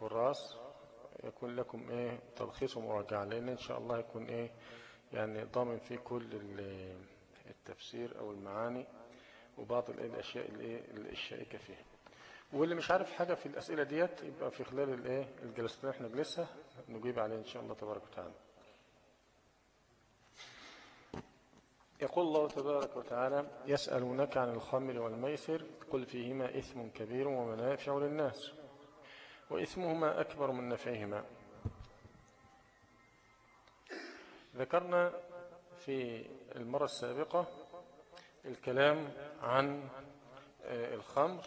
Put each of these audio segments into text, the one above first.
الكراس يكون لكم ايه تلخيص ومراجعة لان ان شاء الله يكون ايه يعني ضامن فيه كل التفسير او المعاني وبعض الاشياء الايه الشائكة فيها واللي مش عارف حاجة في الاسئلة ديت يبقى في خلال الايه الجلسة اللي احنا نجلسها نجيب عليه ان شاء الله تبارك وتعالى يقول الله تبارك وتعالى يسألونك عن الخمر والميسر قل فيهما إثم كبير ومنافع للناس وإثمهما أكبر من نفعهما ذكرنا في المرة السابقة الكلام عن آه، الخمر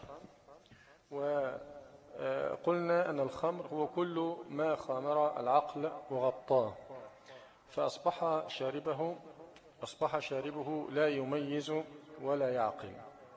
وقلنا أن الخمر هو كل ما خامر العقل وغطاه فأصبح شاربه أصبح شاربه لا يميز ولا يعقل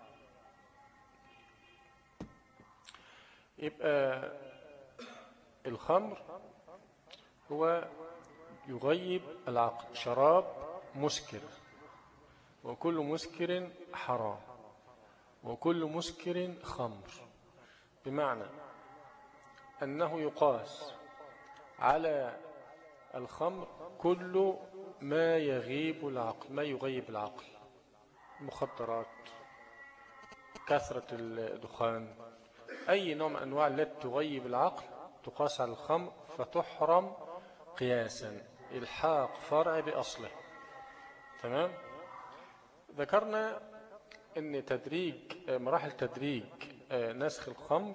يبقى الخمر هو يغيب العقل شراب مسكر وكل مسكر حرام وكل مسكر خمر بمعنى أنه يقاس على الخمر كل ما يغيب العقل ما يغيب العقل مخدرات كثرة الدخان أي نوع من أنواع التي تغيب العقل تقاس على الخمر فتحرم قياسا الحاق فرع بأصله تمام ذكرنا أن تدريج مراحل تدريج آه، نسخ الخمر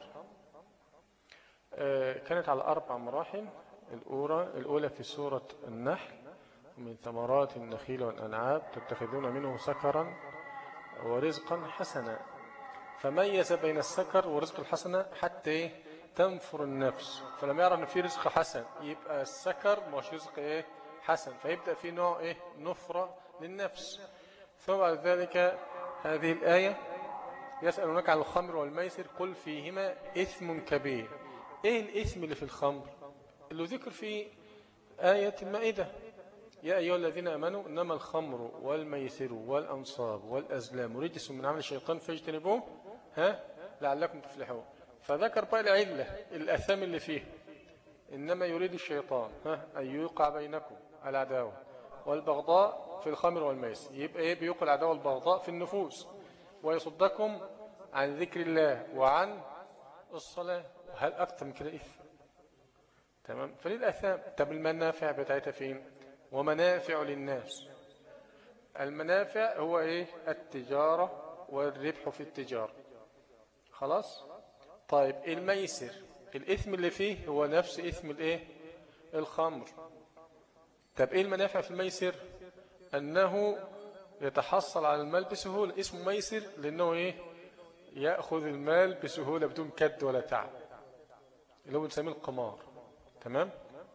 آه، كانت على أربع مراحل الأولى, الأولى في سورة النحل من ثمرات النخيل والأنعام تتخذون منه سكرا ورزقا حسنا فميز بين السكر ورزق الحسنة حتى تنفر النفس فلما يرى أن في رزق حسن يبقى السكر مش رزق إيه حسن فيبدأ في نوع إيه نفرة للنفس ثم بعد ذلك هذه الآية يسألونك عن الخمر والميسر قل فيهما إثم كبير إيه الإثم اللي في الخمر اللي ذكر في آية المائدة يا أيها الذين أمنوا إنما الخمر والميسر والأنصاب والأزلام رجس من عمل الشيطان فاجتنبوه ها لعلكم تفلحون فذكر بقى العلة الأثام اللي فيه إنما يريد الشيطان ها أن يوقع بينكم العداوة والبغضاء في الخمر والميسر يبقى إيه بيوقع العداوة والبغضاء في النفوس ويصدكم عن ذكر الله وعن الصلاة هل أكثر من كده إثم تمام فليه الأثام طب المنافع بتاعتها فين ومنافع للناس المنافع هو إيه التجارة والربح في التجارة خلاص طيب الميسر الإثم اللي فيه هو نفس إثم الإيه الخمر طب إيه المنافع في الميسر أنه يتحصل على المال بسهولة اسمه ميسر لأنه إيه يأخذ المال بسهولة بدون كد ولا تعب اللي هو بنسميه القمار تمام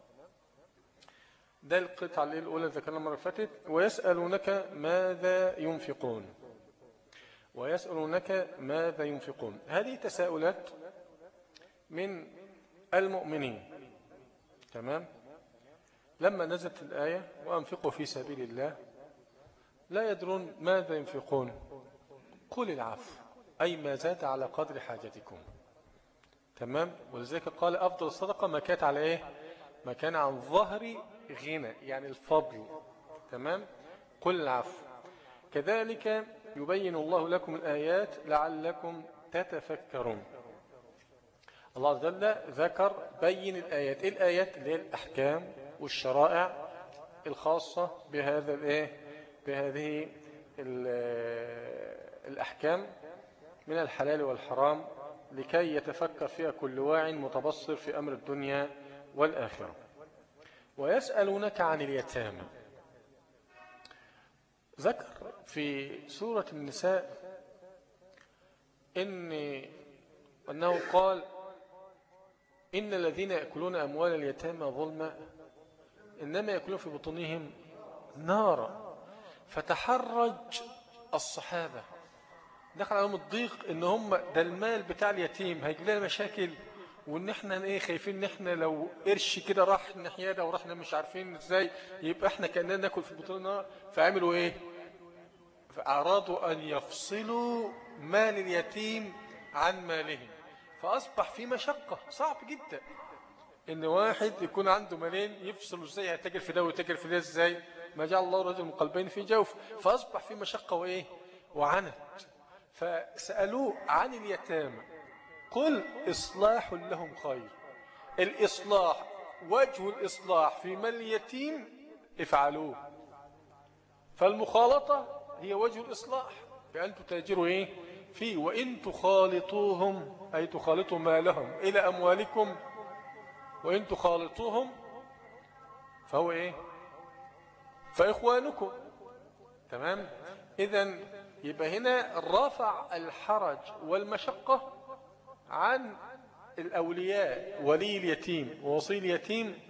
ده القطعة الأولى ذكرنا المرة فاتت ويسألونك ماذا ينفقون ويسألونك ماذا ينفقون هذه تساؤلات من المؤمنين تمام لما نزلت الآية وأنفقوا في سبيل الله لا يدرون ماذا ينفقون قل العفو أي ما زاد على قدر حاجتكم تمام ولذلك قال أفضل الصدقة ما كانت على إيه ما كان عن ظهر غنى يعني الفضل تمام قل العفو كذلك يبين الله لكم الآيات لعلكم تتفكرون الله عز وجل ذكر بين الآيات إيه الآيات اللي هي الأحكام والشرائع الخاصة بهذا الإيه بهذه الأحكام من الحلال والحرام لكي يتفكر فيها كل واع متبصر في أمر الدنيا والآخرة ويسألونك عن اليتامى ذكر في سورة النساء إن أنه قال إن الذين يأكلون أموال اليتامى ظلما إنما يأكلون في بطونهم نارا فتحرج الصحابة دخل عليهم الضيق إن هم ده المال بتاع اليتيم هيجي لنا مشاكل وان احنا ايه خايفين ان احنا لو قرش كده راح الناحيه ده ورحنا مش عارفين ازاي يبقى احنا كاننا ناكل في بطوننا فعملوا ايه فارادوا ان يفصلوا مال اليتيم عن مالهم فاصبح في مشقه صعب جدا ان واحد يكون عنده مالين يفصل ازاي يتاجر في ده ويتاجر في ده ازاي ما جعل الله رجل من قلبين في جوف فاصبح في مشقه وايه وعنت فسالوه عن اليتامى قل اصلاح لهم خير الاصلاح وجه الاصلاح في مال اليتيم افعلوه فالمخالطه هي وجه الاصلاح بان تتاجروا ايه فيه وان تخالطوهم اي تخالطوا مالهم الى اموالكم وإن تخالطوهم فهو إيه فإخوانكم تمام إذا يبقى هنا رفع الحرج والمشقة عن الأولياء ولي اليتيم ووصي اليتيم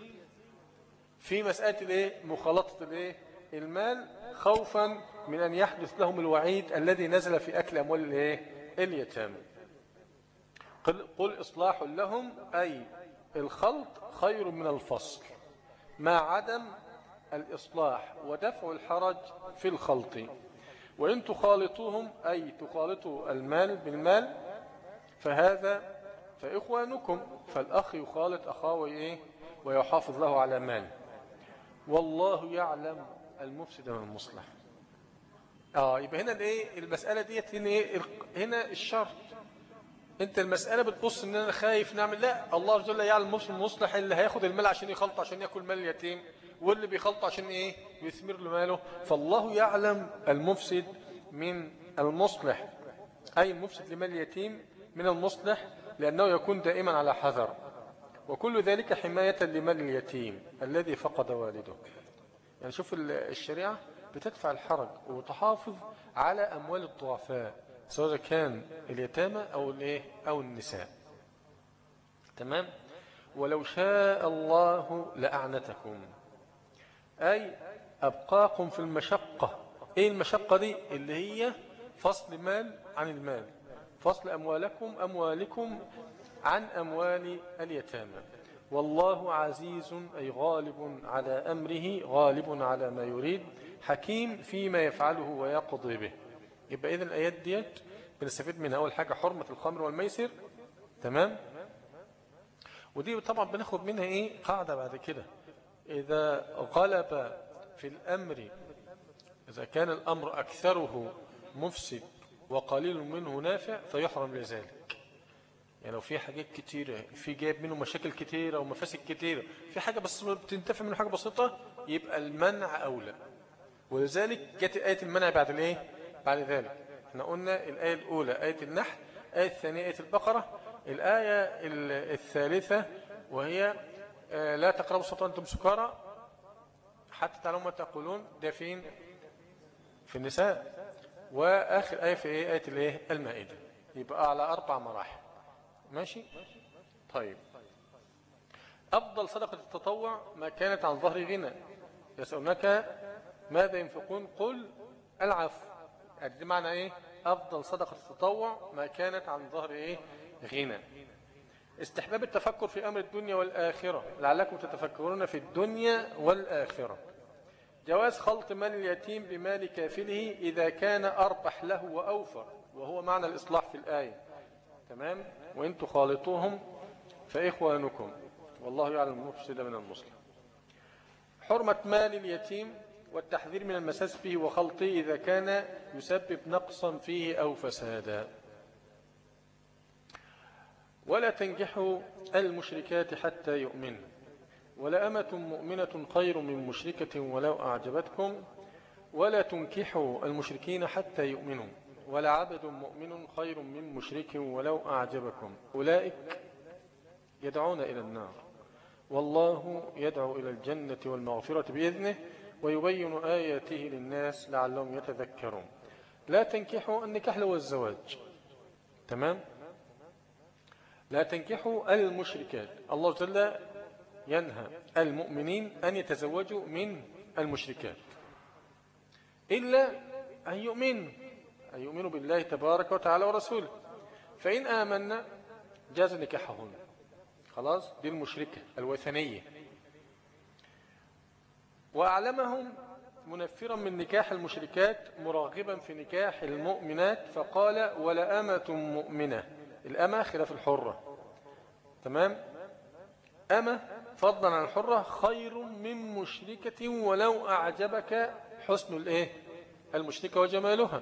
في مسألة الإيه مخالطة الإيه المال خوفا من أن يحدث لهم الوعيد الذي نزل في أكل أموال الإيه اليتامى قل, قل إصلاح لهم أي الخلط خير من الفصل مع عدم الإصلاح ودفع الحرج في الخلط وإن تخالطوهم أي تخالطوا المال بالمال فهذا فإخوانكم فالأخ يخالط أخاه إيه ويحافظ له على مال والله يعلم المفسد من المصلح آه يبقى هنا الايه المسألة ديت هنا ايه هنا الشرط انت المسألة بتبص ان انا خايف نعمل لا الله جل يعلم المسلم المصلح اللي هياخد المال عشان يخلط عشان ياكل مال اليتيم واللي بيخلط عشان ايه يثمر له ماله فالله يعلم المفسد من المصلح اي المفسد لمال اليتيم من المصلح لانه يكون دائما على حذر وكل ذلك حماية لمال اليتيم الذي فقد والده يعني شوف الشريعة بتدفع الحرج وتحافظ على أموال الضعفاء سواء كان اليتامى أو الايه أو النساء تمام ولو شاء الله لأعنتكم أي أبقاكم في المشقة إيه المشقة دي اللي هي فصل مال عن المال فصل أموالكم أموالكم عن أموال اليتامى والله عزيز أي غالب على أمره غالب على ما يريد حكيم فيما يفعله ويقضي به يبقى إذن الآيات ديت بنستفيد منها أول حاجة حرمة الخمر والميسر تمام ودي طبعا بناخد منها إيه قاعدة بعد كده إذا غلب في الأمر إذا كان الأمر أكثره مفسد وقليل منه نافع فيحرم لذلك يعني لو في حاجات كتيرة في جايب منه مشاكل كتيرة ومفاسد كتيرة في حاجة بس بتنتفع منه حاجة بسيطة يبقى المنع أولى ولذلك جت آية المنع بعد الايه بعد ذلك احنا قلنا الآية الأولى آية النحل آية الثانية آية البقرة الآية الثالثة وهي آه، لا تقربوا الصلاة وأنتم سكارى حتى تعلموا ما تقولون ده فين في النساء وآخر آية في إيه؟ آية الإيه المائدة يبقى على أربع مراحل ماشي طيب أفضل صدقة التطوع ما كانت عن ظهر غنى يسألونك ماذا ينفقون قل العفو يعني دي معنى ايه افضل صدقة التطوع ما كانت عن ظهر ايه غنى استحباب التفكر في امر الدنيا والاخرة لعلكم تتفكرون في الدنيا والاخرة جواز خلط مال اليتيم بمال كافله إذا كان أربح له وأوفر وهو معنى الإصلاح في الآية تمام وإن تخالطوهم فإخوانكم والله يعلم المفسد من المسلم حرمة مال اليتيم والتحذير من المساس فيه وخلطه إذا كان يسبب نقصا فيه أو فسادا ولا تنجحوا المشركات حتى يؤمنوا ولا أمة مؤمنة خير من مشركة ولو أعجبتكم ولا تنكحوا المشركين حتى يؤمنوا ولا عبد مؤمن خير من مشرك ولو أعجبكم أولئك يدعون إلى النار والله يدعو إلى الجنة والمغفرة بإذنه ويبين آياته للناس لعلهم يتذكرون لا تنكحوا النكاح هو الزواج تمام لا تنكحوا المشركات الله جل ينهى المؤمنين أن يتزوجوا من المشركات إلا أن يؤمنوا أن يؤمنوا بالله تبارك وتعالى ورسوله فإن آمنا جاز نكاحهن خلاص دي المشركة الوثنية وأعلمهم منفرا من نكاح المشركات مراغبا في نكاح المؤمنات فقال ولا أمة مؤمنة الأمة خلاف الحرة تمام أما فضلا عن الحرة خير من مشركة ولو أعجبك حسن الإيه المشركة وجمالها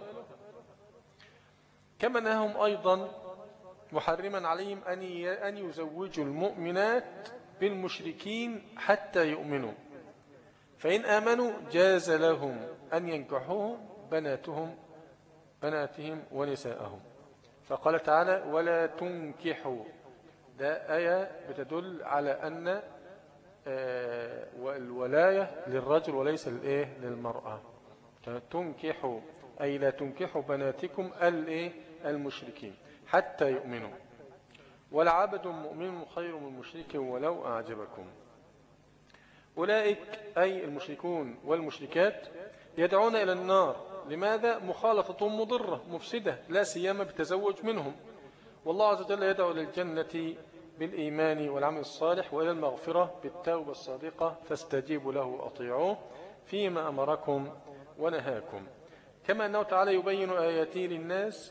كما نههم أيضا محرما عليهم أن يزوجوا المؤمنات بالمشركين حتى يؤمنوا فإن آمنوا جاز لهم أن ينكحوهم بناتهم بناتهم ونساءهم فقال تعالى ولا تنكحوا ده آية بتدل على أن آه، الولاية للرجل وليس للإيه للمرأة تنكحوا أي لا تنكحوا بناتكم الإيه المشركين حتى يؤمنوا والعبد مؤمن خير من مشرك ولو أعجبكم أولئك أي المشركون والمشركات يدعون إلى النار لماذا؟ مخالطة مضرة مفسدة لا سيما بتزوج منهم والله عز وجل يدعو للجنة بالإيمان والعمل الصالح وإلى المغفرة بالتوبة الصادقة فاستجيبوا له وأطيعوه فيما أمركم ونهاكم كما أنه تعالى يبين آياته للناس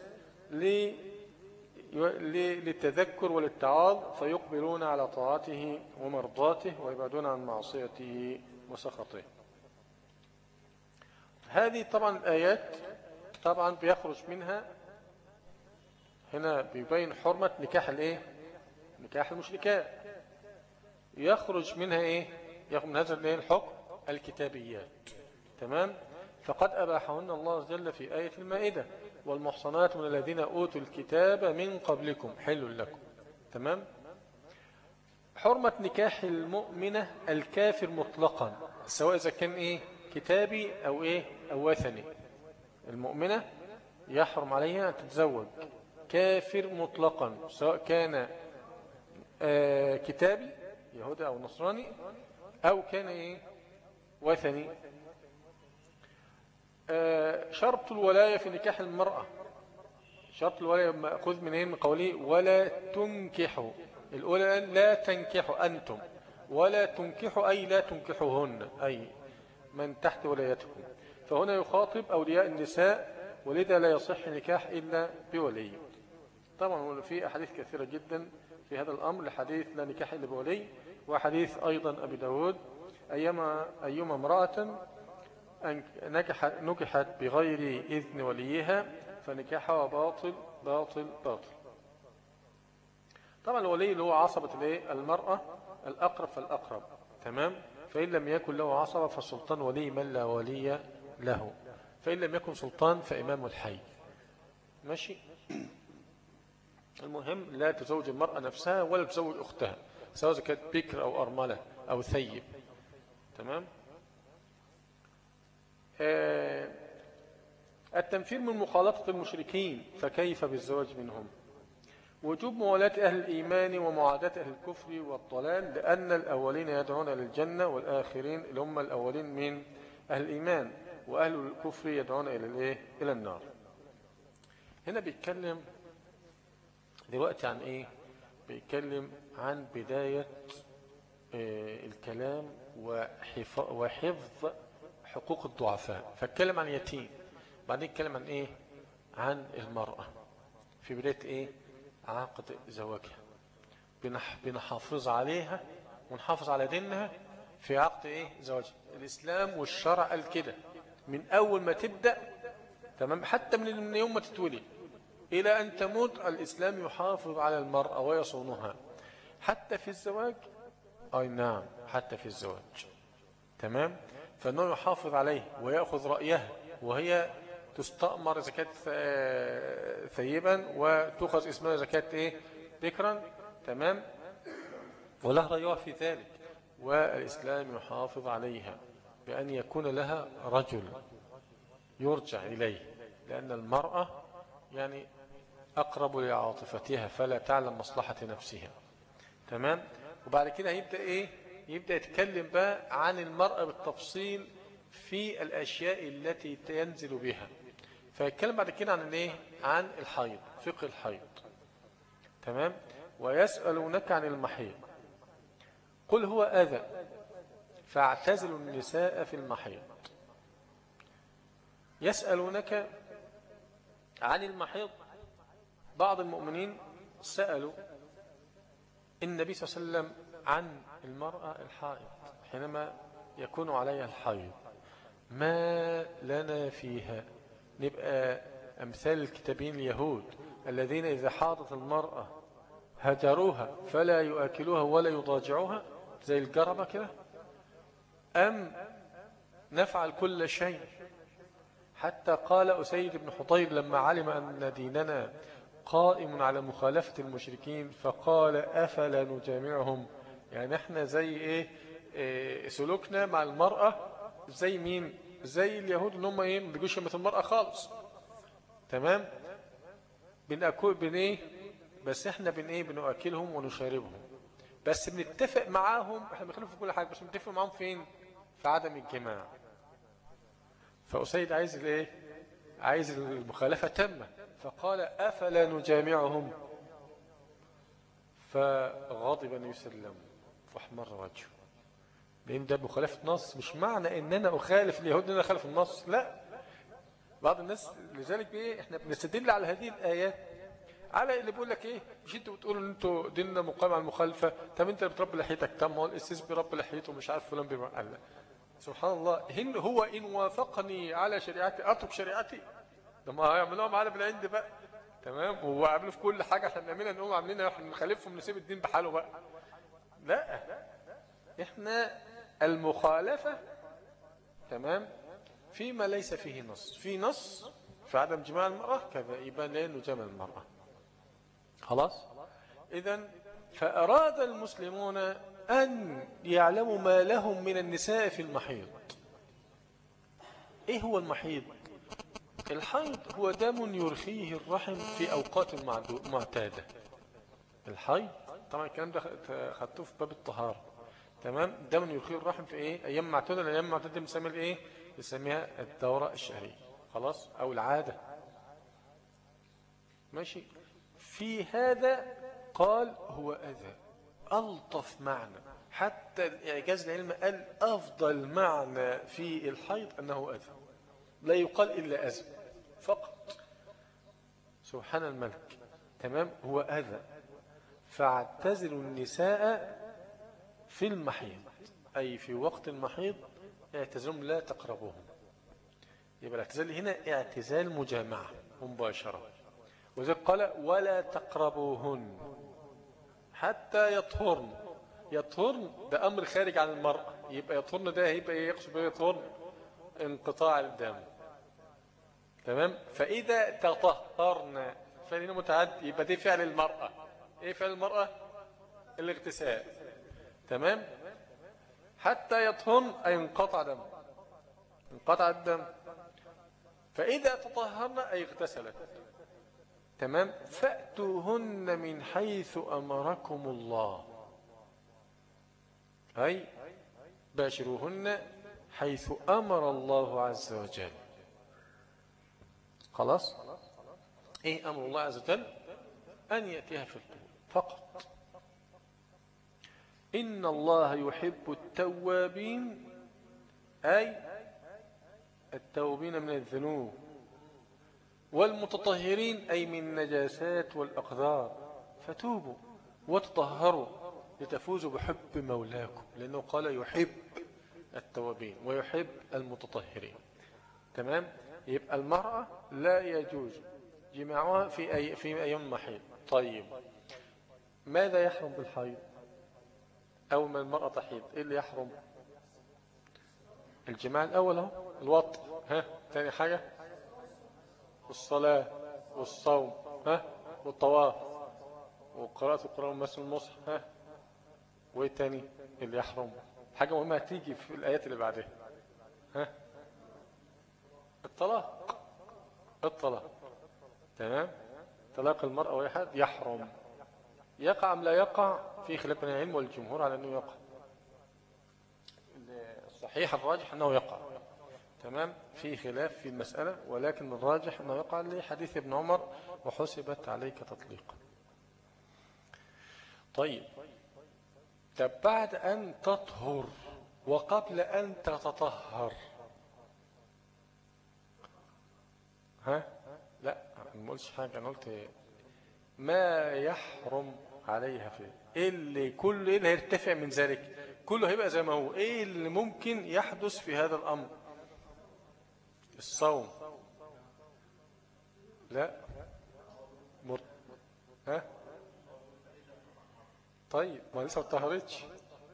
للتذكر وللتعاظ فيقبلون على طاعته ومرضاته ويبعدون عن معصيته وسخطه هذه طبعا الآيات طبعا بيخرج منها هنا بيبين حرمة نكاح الايه نكاح المشركات يخرج منها ايه يخرج من هذا الايه الحكم الكتابيات تمام فقد أباحهن الله عز وجل في آية المائدة والمحصنات من الذين أوتوا الكتاب من قبلكم حل لكم تمام حرمة نكاح المؤمنة الكافر مطلقا سواء إذا كان إيه كتابي أو إيه أو وثني المؤمنة يحرم عليها أن تتزوج كافر مطلقا سواء كان آه كتابي يهودي أو نصراني أو كان إيه وثني آه شرط الولاية في نكاح المرأة شرط الولاية مأخوذ من هنا من قوله ولا تنكحوا الأولى لا تنكحوا أنتم ولا تنكحوا أي لا تنكحوهن أي من تحت ولايتكم فهنا يخاطب أولياء النساء ولذا لا يصح نكاح إلا بولي طبعا في أحاديث كثيرة جدا في هذا الأمر لحديث لا نكاح إلا بولي وحديث أيضا أبي داود أيما, أيما امرأة نكحت, نكحت بغير إذن وليها فنكاحها باطل باطل باطل طبعا الولي اللي هو عصبة المرأة الأقرب فالأقرب تمام فإن لم يكن له عصبة فالسلطان ولي من لا ولي له فإن لم يكن سلطان فإمام الحي ماشي المهم لا تزوج المرأة نفسها ولا تزوج أختها سواء كانت بكر أو أرملة أو ثيب تمام آه التنفير من مخالطة المشركين فكيف بالزواج منهم وجوب موالاة أهل الإيمان ومعاداة أهل الكفر والضلال لأن الأولين يدعون للجنة والآخرين اللي هم الأولين من أهل الإيمان وأهل الكفر يدعون إلى الإيه؟ إلى النار هنا بيتكلم دلوقتي عن إيه بيتكلم عن بداية آه، الكلام وحفظ حقوق الضعفاء فاتكلم عن يتيم بعدين اتكلم عن إيه عن المرأة في بداية إيه عقد زواجها بنحافظ عليها ونحافظ على دينها في عقد إيه زواجها الإسلام والشرع قال كده من أول ما تبدأ تمام حتى من يوم ما تتولي إلى أن تموت الإسلام يحافظ على المرأة ويصونها حتى في الزواج أي نعم حتى في الزواج تمام فأنه يحافظ عليه ويأخذ رأيها وهي تستأمر زكاة ثيبا وتأخذ اسمها زكاة إيه؟ بكرا تمام وله رأيها في ذلك والإسلام يحافظ عليها بأن يكون لها رجل يرجع إليه لأن المرأة يعني أقرب لعاطفتها فلا تعلم مصلحة نفسها تمام وبعد كده يبدأ إيه يبدأ يتكلم بقى عن المرأة بالتفصيل في الأشياء التي ينزل بها فيتكلم بعد كده عن الايه عن الحيض فقه الحيض تمام ويسألونك عن المحيض قل هو أذى فاعتزلوا النساء في المحيض يسألونك عن المحيض بعض المؤمنين سألوا النبي صلى الله عليه وسلم عن المرأة الحائض حينما يكون عليها الحيض ما لنا فيها نبقى أمثال الكتابين اليهود الذين إذا حاضت المرأة هجروها فلا يؤكلوها ولا يضاجعوها زي الجربة كده أم نفعل كل شيء حتى قال أسيد بن حطير لما علم أن ديننا قائم على مخالفة المشركين فقال أفلا نجامعهم يعني احنا زي ايه, إيه سلوكنا مع المرأة زي مين زي اليهود اللي هم ايه ما بيجوش مثل المرأة خالص تمام بنأكل بن ايه بس احنا بن ايه بنأكلهم ونشاربهم بس بنتفق معاهم احنا بنخلف في كل حاجة بس بنتفق معاهم فين في عدم الجماع فأسيد عايز الايه عايز المخالفة تامة فقال أفلا نجامعهم فغضب النبي صلى الله عليه وسلم فاحمر وجهه لأن ده مخالفة نص مش معنى ان انا اخالف اليهود ان انا اخالف النص لا بعض الناس لذلك ايه احنا بنستدل على هذه الايات على اللي بيقول لك ايه مش انتوا بتقولوا ان انتوا ديننا مقام على المخالفه طب انت بتربي لحيتك طب ما هو الاسيس بيربي لحيته مش عارف فلان بيربي لا سبحان الله هن هو ان وافقني على شريعتي اترك شريعتي ده ما هيعملوها معانا بالعند بقى تمام وهو عامله في كل حاجه احنا بنعملها نقوم عاملينها احنا نخالفهم نسيب الدين بحاله بقى لا احنا المخالفه تمام فيما ليس فيه نص في نص في عدم جماع المرأة كذا يبقى لا نجمع المرأة خلاص إذا فأراد المسلمون أن يعلموا ما لهم من النساء في المحيض إيه هو المحيض الحيض هو دم يرخيه الرحم في أوقات معتادة الحيض طبعا الكلام ده خدته في باب الطهارة تمام دم يرخيه الرحم في ايه ايام معتادة الايام معتادة بنسميها الايه بنسميها الدورة الشهرية خلاص او العادة ماشي في هذا قال هو أذى ألطف معنى حتى الإعجاز العلم قال أفضل معنى في الحيض أنه أذى لا يقال إلا أذى فقط سبحان الملك تمام هو أذى فاعتزلوا النساء في المحيض أي في وقت المحيض اعتزلهم لا تقربوهم يبقى الاعتزال هنا اعتزال مجامعة مباشرة وذلك قال ولا تقربوهن حتى يطهرن يطهرن ده أمر خارج عن المرأة يبقى يطهرن ده هيبقى يقصد يطهرن انقطاع الدم تمام فإذا تطهرن فإنه متعد يبقى دي فعل المرأة إيه فعل المرأة الاغتسال تمام حتى يطهرن أي انقطع دم انقطع الدم فإذا تطهرن أي اغتسلت تمام فأتوهن من حيث أمركم الله أي باشروهن حيث أمر الله عز وجل خلاص إيه أمر الله عز وجل أن يأتيها في الطول فقط إن الله يحب التوابين أي التوبين من الذنوب والمتطهرين أي من النجاسات والأقذار فتوبوا وتطهروا لتفوزوا بحب مولاكم لأنه قال يحب التوابين ويحب المتطهرين تمام يبقى المرأة لا يجوز جماعها في أي في أيام المحيط طيب ماذا يحرم بالحيض أول ما المرأة تحيض إيه اللي يحرم الجماع الأول هو الوط ها ثاني حاجة والصلاة والصوم ها والطواف وقراءة القرآن ومثل المصحف ها وايه تاني اللي يحرم حاجة مهمة هتيجي في الآيات اللي بعدها ها الطلاق الطلاق تمام طلاق المرأة واحد يحرم يقع أم لا يقع في خلاف بين العلم والجمهور على أنه يقع الصحيح الراجح أنه يقع تمام في خلاف في المسألة ولكن الراجح أنه يقع لحديث ابن عمر وحسبت عليك تطليقا طيب طب بعد أن تطهر وقبل أن تتطهر ها لا ما قلتش حاجة أنا قلت ما يحرم عليها فيه ايه اللي كله ايه اللي هيرتفع من ذلك كله هيبقى زي ما هو ايه اللي ممكن يحدث في هذا الامر الصوم لا مر... ها طيب ما لسه ما اتطهرتش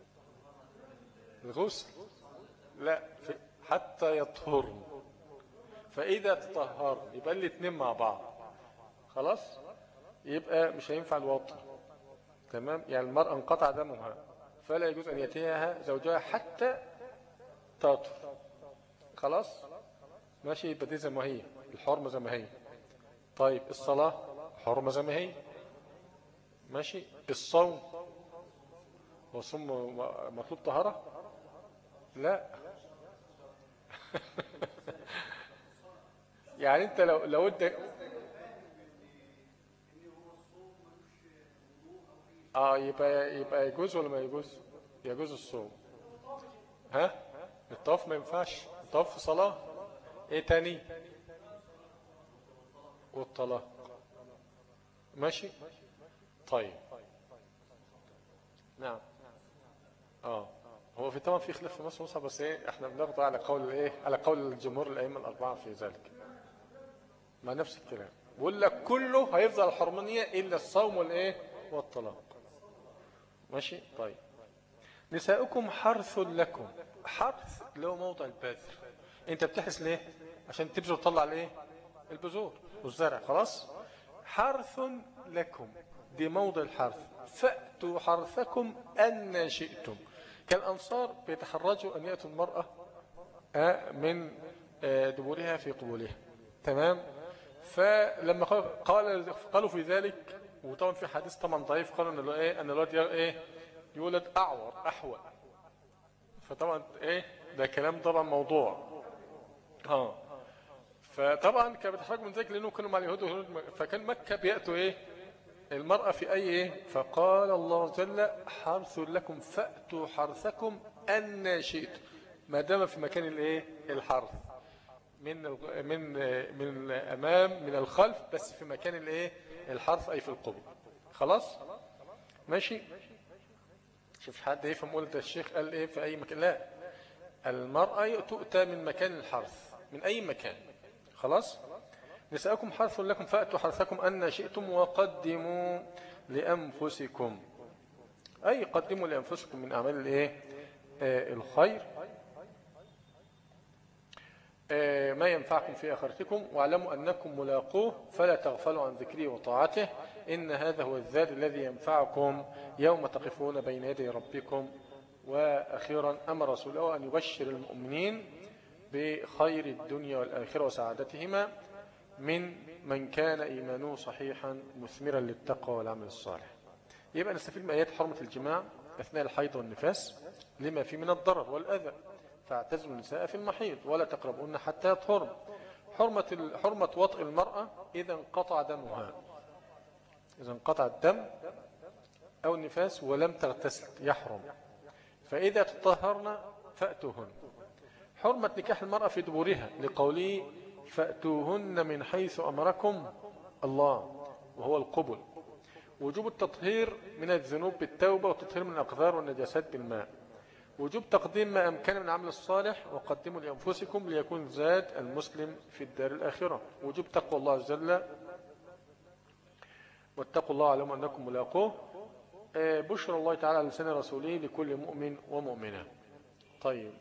الغسل لا في... حتى يطهر فإذا تطهر يبقى الاثنين مع بعض خلاص يبقى مش هينفع الوطن تمام يعني المرأة انقطع دمها فلا يجوز أن يأتيها زوجها حتى تطهر خلاص ماشي يبقى دي زي ما هي الحرمة زي ما هي طيب الصلاة حرمة زي ما هي ماشي الصوم هو الصوم مطلوب طهارة لا يعني انت لو لو انت اه يبقى يبقى يجوز ولا ما يجوز يجوز الصوم ها الطواف ما ينفعش الطواف في صلاة ايه تاني والطلاق ماشي طيب نعم اه هو في طبعا في خلاف في مصر مصر بس ايه احنا بناخده على قول ايه على قول الجمهور الائمه الاربعه في ذلك مع نفس الكلام بيقول لك كله هيفضل الحرمانيه الا الصوم والايه والطلاق ماشي طيب نساؤكم حرث لكم حرث اللي هو موضع البذر انت بتحرث ليه عشان تبذر تطلع الايه البذور والزرع خلاص حرث لكم دي موضع الحرث فأتوا حرثكم أن شئتم كالأنصار بيتحرجوا أن يأتوا المرأة من دبورها في قبولها تمام فلما قال قالوا في ذلك وطبعا في حديث طبعا ضعيف قالوا ان ايه ان الولد ايه يولد اعور احول فطبعا ايه ده كلام طبعا موضوع اه فطبعا كان بيتحرج من ذلك لانه كانوا مع اليهود فكان مكه بياتوا ايه المرأة في أي إيه فقال الله جل حرث لكم فأتوا حرثكم أن شئت ما دام في مكان الإيه الحرث من من من الأمام من الخلف بس في مكان الإيه الحرث أي في القبر خلاص ماشي شوف حد يفهم قلت الشيخ قال إيه في أي مكان لا المرأة تؤتى من مكان الحرث من أي مكان خلاص نساءكم حرث لكم فأتوا حرثكم أن شئتم وقدموا لأنفسكم أي قدموا لأنفسكم من أعمال الإيه آه الخير آه ما ينفعكم في آخرتكم واعلموا أنكم ملاقوه فلا تغفلوا عن ذكره وطاعته إن هذا هو الذات الذي ينفعكم يوم تقفون بين يدي ربكم وأخيرا أمر رسوله أن يبشر المؤمنين بخير الدنيا والآخرة وسعادتهما من من كان إيمانه صحيحا مثمرا للتقوى والعمل الصالح يبقى نستفيد من آيات حرمة الجماع أثناء الحيض والنفاس لما فيه من الضرر والأذى فاعتزلوا النساء في المحيض ولا تقربون حتى يطهرن حرمة حرمة وطء المرأة إذا انقطع دمها إذا انقطع الدم أو النفاس ولم تغتسل يحرم فإذا تطهرن فأتوهن حرمة نكاح المرأة في دبورها لقوله فأتوهن من حيث أمركم الله وهو القبل وجوب التطهير من الذنوب بالتوبة والتطهير من الأقذار والنجاسات بالماء وجوب تقديم ما أمكن من عمل الصالح وقدموا لأنفسكم ليكون زاد المسلم في الدار الآخرة وجوب تقوى الله عز وجل واتقوا الله علم أنكم ملاقوه بشر الله تعالى على لسان رسوله لكل مؤمن ومؤمنة طيب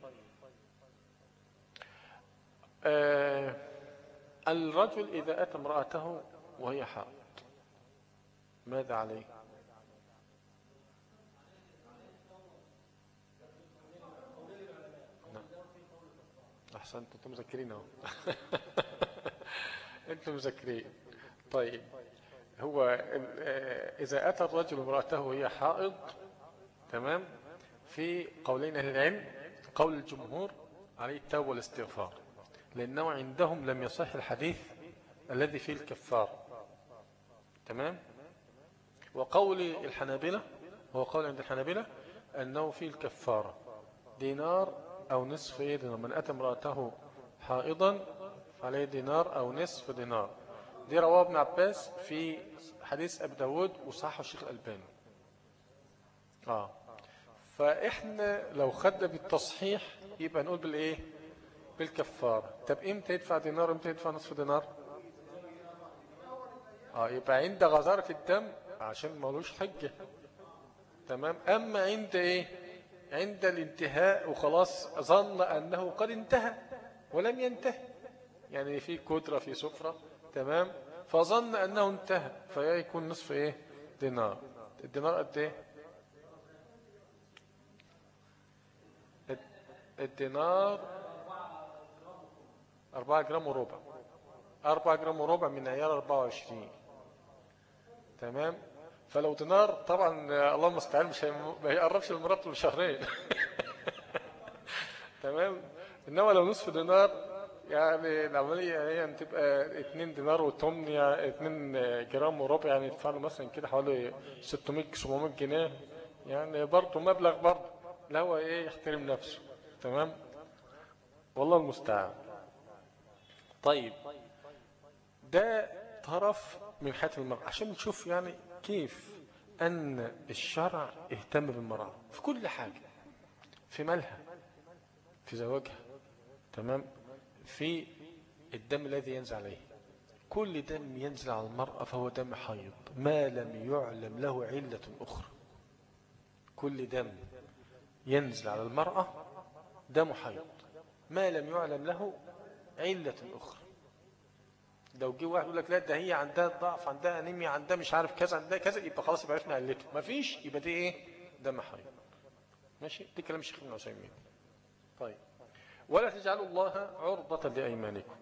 آه الرجل إذا أتى امرأته وهي حائض ماذا عليه نعم. أحسنت أنتم مذكرين اهو أنتم مذكرين طيب هو إذا أتى الرجل امرأته وهي حائض تمام في قولين أهل العلم قول الجمهور عليه التوبة والاستغفار لأنه عندهم لم يصح الحديث الذي فيه الكفار تمام وقول الحنابلة هو قول عند الحنابلة أنه فيه الكفارة دينار أو نصف إيه دينار من أتى امرأته حائضا عليه دينار أو نصف دينار دي رواه ابن عباس في حديث أبي داود وصححه الشيخ الألباني اه فاحنا لو خدنا بالتصحيح يبقى نقول بالايه بالكفارة طب امتى يدفع دينار امتى يدفع نصف دينار اه يبقى عند غزارة الدم عشان ملوش حجة تمام اما عند ايه عند الانتهاء وخلاص ظن انه قد انتهى ولم ينتهي يعني في كدرة في سفرة تمام فظن انه انتهى فيكون نصف ايه دينار الدينار قد ايه الدينار أربعة جرام وربع أربعة جرام وربع من عيار أربعة وعشرين تمام فلو دينار طبعا الله المستعان مش ما يقربش المرتب بشهرين تمام انما لو نصف دينار يعني العملية هي يعني تبقى 2 دينار وتمن يعني 2 جرام وربع يعني يدفع له مثلا كده حوالي 600 700 جنيه يعني برضه مبلغ برضه لا هو ايه يحترم نفسه تمام والله المستعان طيب ده طرف من حياة المرأة عشان نشوف يعني كيف أن الشرع اهتم بالمرأة في كل حاجة في مالها في زواجها تمام في الدم الذي ينزل عليه كل دم ينزل على المرأة فهو دم حيض ما لم يعلم له علة أخرى كل دم ينزل على المرأة دم حيض ما لم يعلم له علة أخرى لو جه واحد يقول لك لا ده هي عندها ضعف عندها انيميا عندها مش عارف كذا عندها كذا يبقى خلاص يبقى عرفنا علته ما فيش يبقى دي ايه دم حيض ماشي دي كلام الشيخ ابن عثيمين طيب ولا تجعلوا الله عرضة لأيمانكم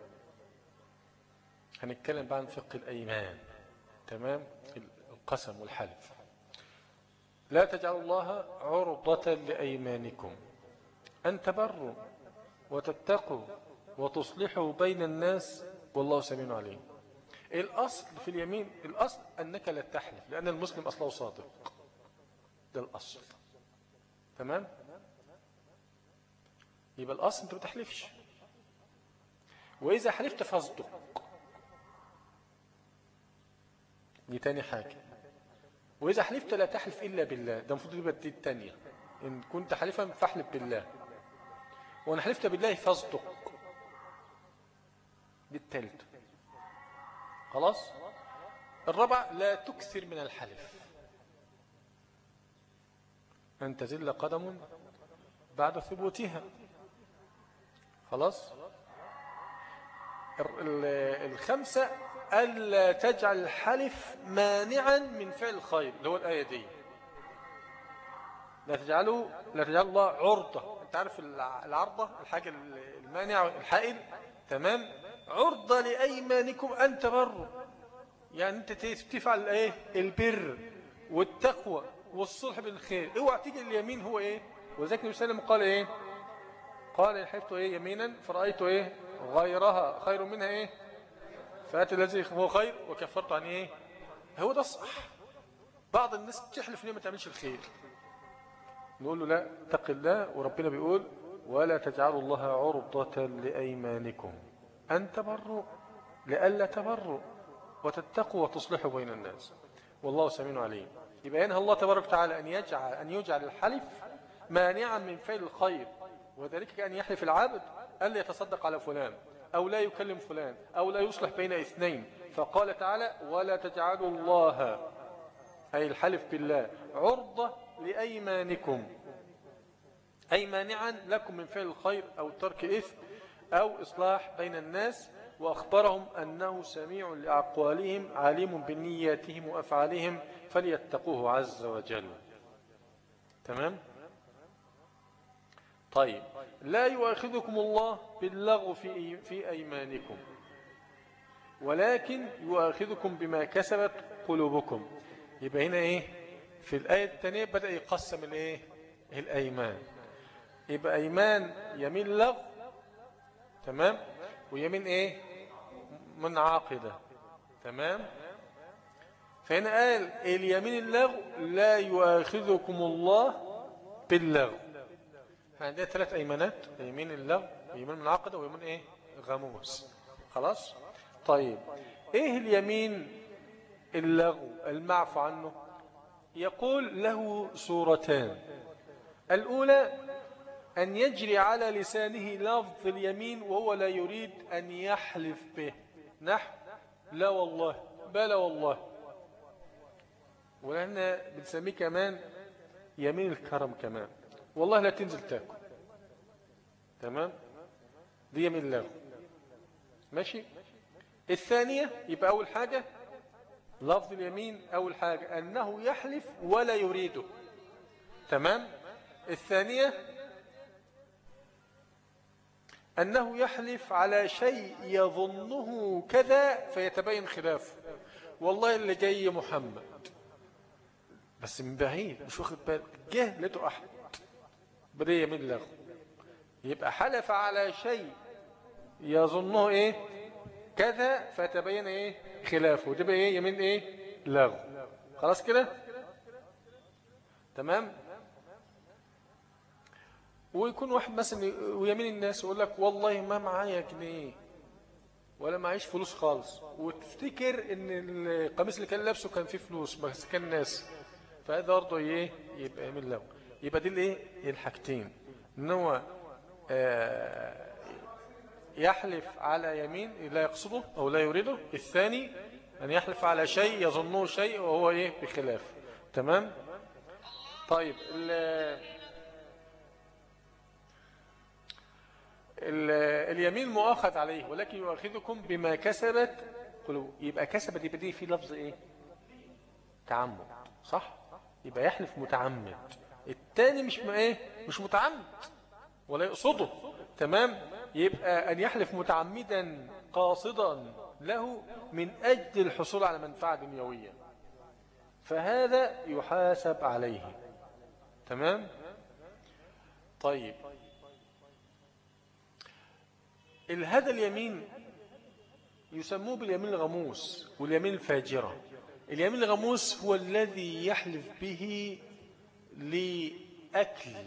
هنتكلم بقى عن فقه الأيمان تمام القسم والحلف لا تجعلوا الله عرضة لأيمانكم أن تبروا وتتقوا وتصلحوا بين الناس والله سميع عليم الأصل في اليمين الأصل أنك لا تحلف لأن المسلم أصله صادق ده الأصل تمام يبقى الأصل أنت ما تحلفش وإذا حلفت فاصدق دي تاني حاجة وإذا حلفت لا تحلف إلا بالله ده المفروض يبقى دي التانية إن كنت حلفا فاحلف بالله وإن حلفت بالله فاصدق دي التالتة خلاص الرابع لا تكثر من الحلف أن تزل قدم بعد ثبوتها خلاص الخمسة ألا تجعل الحلف مانعا من فعل الخير اللي هو الآية دي لا تجعلوا لا تجعلوا الله عرضة انت عارف العرضة الحاجة المانع الحائل تمام عرضة لأيمانكم أن تبروا يعني أنت تفعل ايه البر والتقوى والصلح بالخير اوعى تيجي اليمين هو ايه وذلك النبي صلى الله عليه وسلم قال ايه قال حفظت ايه يمينا فرأيت ايه غيرها خير منها ايه فأتي الذي هو خير وكفرت عن ايه هو ده الصح بعض الناس تحلف ان ما تعملش الخير نقول له لا اتق الله وربنا بيقول ولا تجعلوا الله عرضة لأيمانكم أن تبروا لألا تبروا وتتقوا وتصلحوا بين الناس والله سمين عليم يبقى ينهى الله تبارك وتعالى أن يجعل, أن يجعل الحلف مانعا من فعل الخير وذلك أن يحلف العابد ألا يتصدق على فلان أو لا يكلم فلان أو لا يصلح بين اثنين فقال تعالى ولا تجعلوا الله أي الحلف بالله عرضة لأيمانكم أي مانعا لكم من فعل الخير أو ترك إثم أو إصلاح بين الناس وأخبرهم أنه سميع لأقوالهم عليم بنياتهم وأفعالهم فليتقوه عز وجل تمام طيب لا يؤاخذكم الله باللغو في في أيمانكم ولكن يؤاخذكم بما كسبت قلوبكم يبقى هنا إيه في الآية الثانية بدأ يقسم الإيه الأيمان يبقى أيمان يمين لغو تمام ويمين ايه منعقدة تمام فهنا قال اليمين اللغو لا يؤاخذكم الله باللغو عندنا ثلاث ايمانات يمين اللغو ويمين منعقدة ويمين ايه غموس خلاص طيب ايه اليمين اللغو المعفو عنه يقول له صورتان الأولى أن يجري على لسانه لفظ اليمين وهو لا يريد أن يحلف به نحو لا والله بلا والله ولأن بنسميه كمان يمين الكرم كمان والله لا تنزل تاكل تمام دي يمين الله ماشي الثانية يبقى أول حاجة لفظ اليمين أول حاجة أنه يحلف ولا يريده تمام الثانية أنه يحلف على شيء يظنه كذا فيتبين خلافه والله اللي جاي محمد بس من بعيد مش واخد بالك جه لقيته أحد بدي يمين له يبقى حلف على شيء يظنه ايه كذا فتبين ايه خلافه تبقى ايه يمين ايه لغو خلاص كده تمام ويكون واحد مثلا ويمين الناس يقول لك والله ما معايا جنيه ولا معيش فلوس خالص وتفتكر ان القميص اللي كان لابسه كان فيه فلوس بس كان ناس فهذا برضه ايه يبقى يمين له يبقى دي الايه الحاجتين ان هو آه يحلف على يمين لا يقصده أو لا يريده الثاني أن يحلف على شيء يظنه شيء وهو إيه بخلاف تمام طيب ال ال اليمين مؤاخذ عليه ولكن يؤاخذكم بما كسبت قلوب يبقى كسبت يبقى دي في لفظ إيه تعمد صح يبقى يحلف متعمد الثاني مش ايه مش متعمد ولا يقصده تمام يبقى أن يحلف متعمدا قاصدا له من أجل الحصول على منفعة دنيوية فهذا يحاسب عليه تمام طيب هذا اليمين يسموه باليمين الغموس واليمين الفاجرة اليمين الغموس هو الذي يحلف به لأكل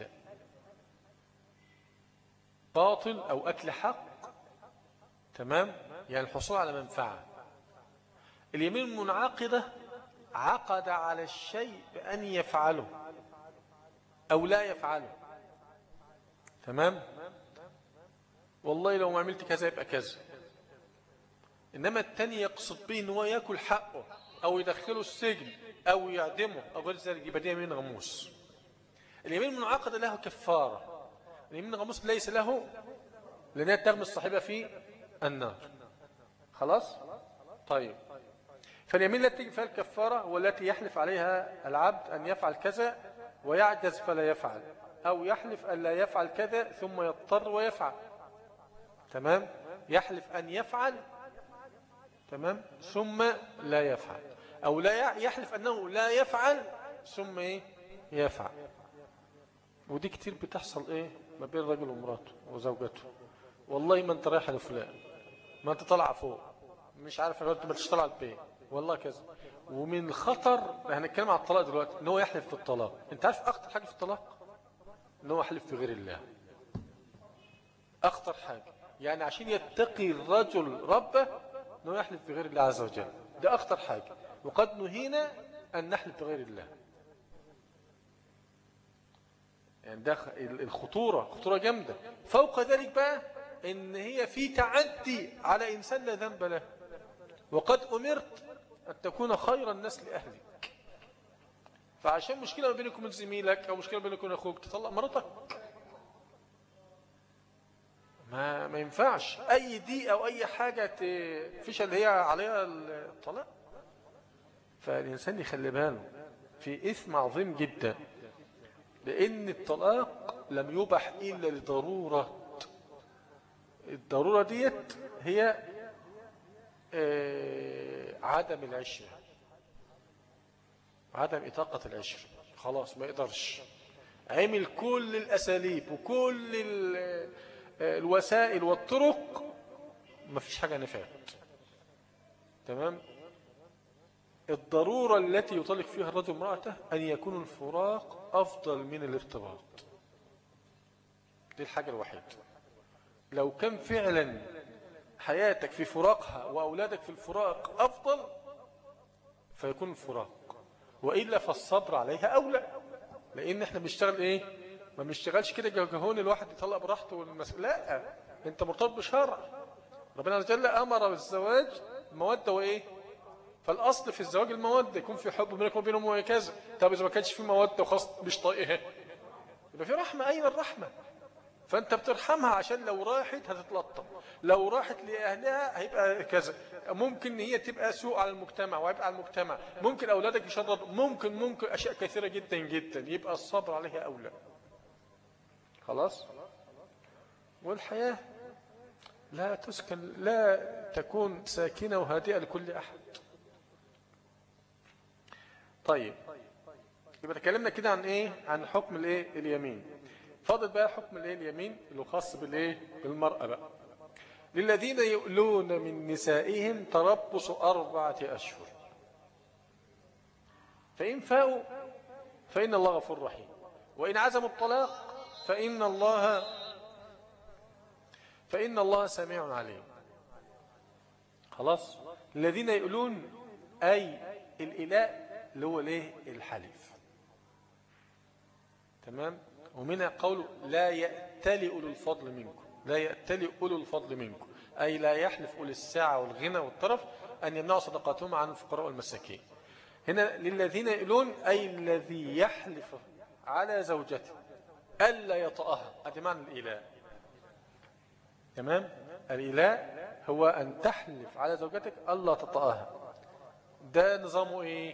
باطل أو أكل حق تمام يعني الحصول على منفعة اليمين المنعقدة عقد على الشيء بأن يفعله أو لا يفعله تمام والله لو ما عملت كذا يبقى كذا إنما التاني يقصد به أنه يأكل حقه أو يدخله السجن أو يعدمه أو غير ذلك يبقى دي يمين غموس اليمين المنعقدة له كفارة اليمين الغموس ليس له لأنها تغمس صاحبها في النار خلاص طيب فاليمين التي تجي فيها الكفارة والتي يحلف عليها العبد أن يفعل كذا ويعجز فلا يفعل أو يحلف أن لا يفعل كذا ثم يضطر ويفعل تمام يحلف أن يفعل تمام ثم لا يفعل أو لا يحلف أنه لا يفعل ثم إيه يفعل ودي كتير بتحصل إيه ما بين رجل ومراته وزوجته والله ما انت رايحه لفلان ما انت طالعه فوق مش عارف انت ما تشتغل على البيت والله كذا ومن الخطر هنتكلم على الطلاق دلوقتي ان هو يحلف في الطلاق انت عارف اخطر حاجه في الطلاق ان هو يحلف في غير الله اخطر حاجه يعني عشان يتقي الرجل ربه انه يحلف في غير الله عز وجل ده اخطر حاجه وقد نهينا ان نحلف في غير الله يعني ده الخطورة خطورة جامدة فوق ذلك بقى ان هي في تعدي على انسان لا ذنب له وقد امرت ان تكون خير الناس لاهلك فعشان مشكلة ما بينك وبين زميلك او مشكلة بينك وبين اخوك تطلق مرتك ما ما ينفعش اي دي او اي حاجة فيش اللي هي عليها الطلاق فالانسان يخلي باله في اثم عظيم جدا لأن الطلاق لم يبح إلا لضرورة الضرورة ديت هي آه، عدم العشرة عدم إطاقة العشرة خلاص ما يقدرش عمل كل الأساليب وكل آه، الوسائل والطرق ما فيش حاجة نفعت تمام الضرورة التي يطلق فيها الرجل امرأته أن يكون الفراق أفضل من الارتباط دي الحاجة الوحيدة لو كان فعلا حياتك في فراقها وأولادك في الفراق أفضل فيكون الفراق وإلا فالصبر عليها أولى لأن احنا بنشتغل إيه ما بنشتغلش كده جهون الواحد يطلق براحته والمس... لا انت مرتبط بشرع ربنا عز وجل أمر بالزواج المودة وإيه فالأصل في الزواج المودة يكون في حب بينك وبينهم وكذا طب إذا ما كانش في مودة وخاص مش طايقها يبقى في رحمة أين الرحمة فأنت بترحمها عشان لو راحت هتتلطم لو راحت لأهلها هيبقى كذا ممكن هي تبقى سوء على المجتمع ويبقى على المجتمع ممكن أولادك يشرب ممكن ممكن أشياء كثيرة جدا جدا يبقى الصبر عليها أولى خلاص والحياة لا تسكن لا تكون ساكنة وهادئة لكل أحد طيب يبقى تكلمنا كده عن ايه عن حكم الايه اليمين فاضل بقى حكم الايه اليمين اللي خاص بالايه بالمرأة بقى للذين يؤلون من نسائهم تربص أربعة أشهر فإن فاءوا فإن الله غفور رحيم وإن عزموا الطلاق فإن الله فإن الله سميع عليم خلاص الذين يؤلون أي الإلاء اللي هو الايه الحلف تمام ومنها قوله لا يأتلي أولو الفضل منكم لا يأتلي أولو الفضل منكم أي لا يحلف أولي الساعة والغنى والطرف أن يمنعوا صدقاتهم عن الفقراء والمساكين هنا للذين يقولون أي الذي يحلف على زوجته ألا يطأها هذا معنى الإله تمام الإله هو أن تحلف على زوجتك ألا تطأها ده نظامه إيه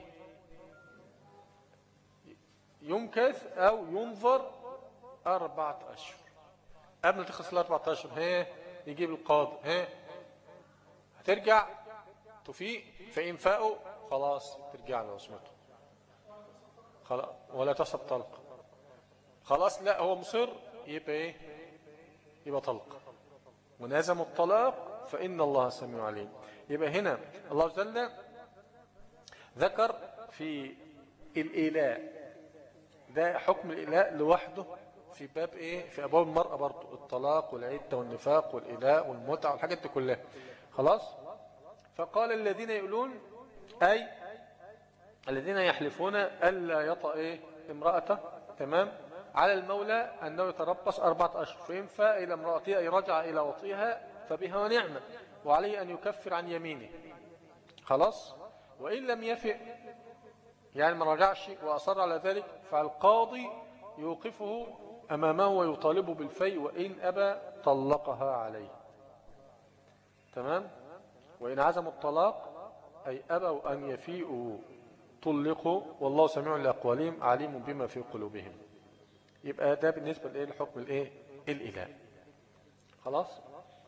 يمكث أو ينظر أربعة أشهر قبل ما تخلص الأربعة أشهر ها يجيب القاضي ها هترجع تفيق فإن فاقوا خلاص ترجع لعصمته خلاص ولا تصب طلق خلاص لا هو مصر يبقى ايه يبقى طلق ونازم الطلاق فإن الله سميع عليم يبقى هنا الله جل ذكر في الإيلاء ده حكم الإلاء لوحده في باب إيه في أبواب المرأة برضه الطلاق والعدة والنفاق والإلاء والمتعة والحاجات دي كلها خلاص فقال الذين يقولون أي الذين يحلفون ألا يطأ إيه امرأته تمام على المولى أنه يتربص أربعة أشهر فإن فاء إلى امرأته أي رجع إلى وطيها فبها ونعمة وعليه أن يكفر عن يمينه خلاص وإن لم يفئ يعني ما رجعش وأصر على ذلك فالقاضي يوقفه أمامه ويطالبه بالفي وإن أبى طلقها عليه تمام وإن عزموا الطلاق أي أبوا أن يفيئوا طلقوا والله سميع لأقوالهم عليم بما في قلوبهم يبقى ده بالنسبة لإيه الحكم الإيه الإله خلاص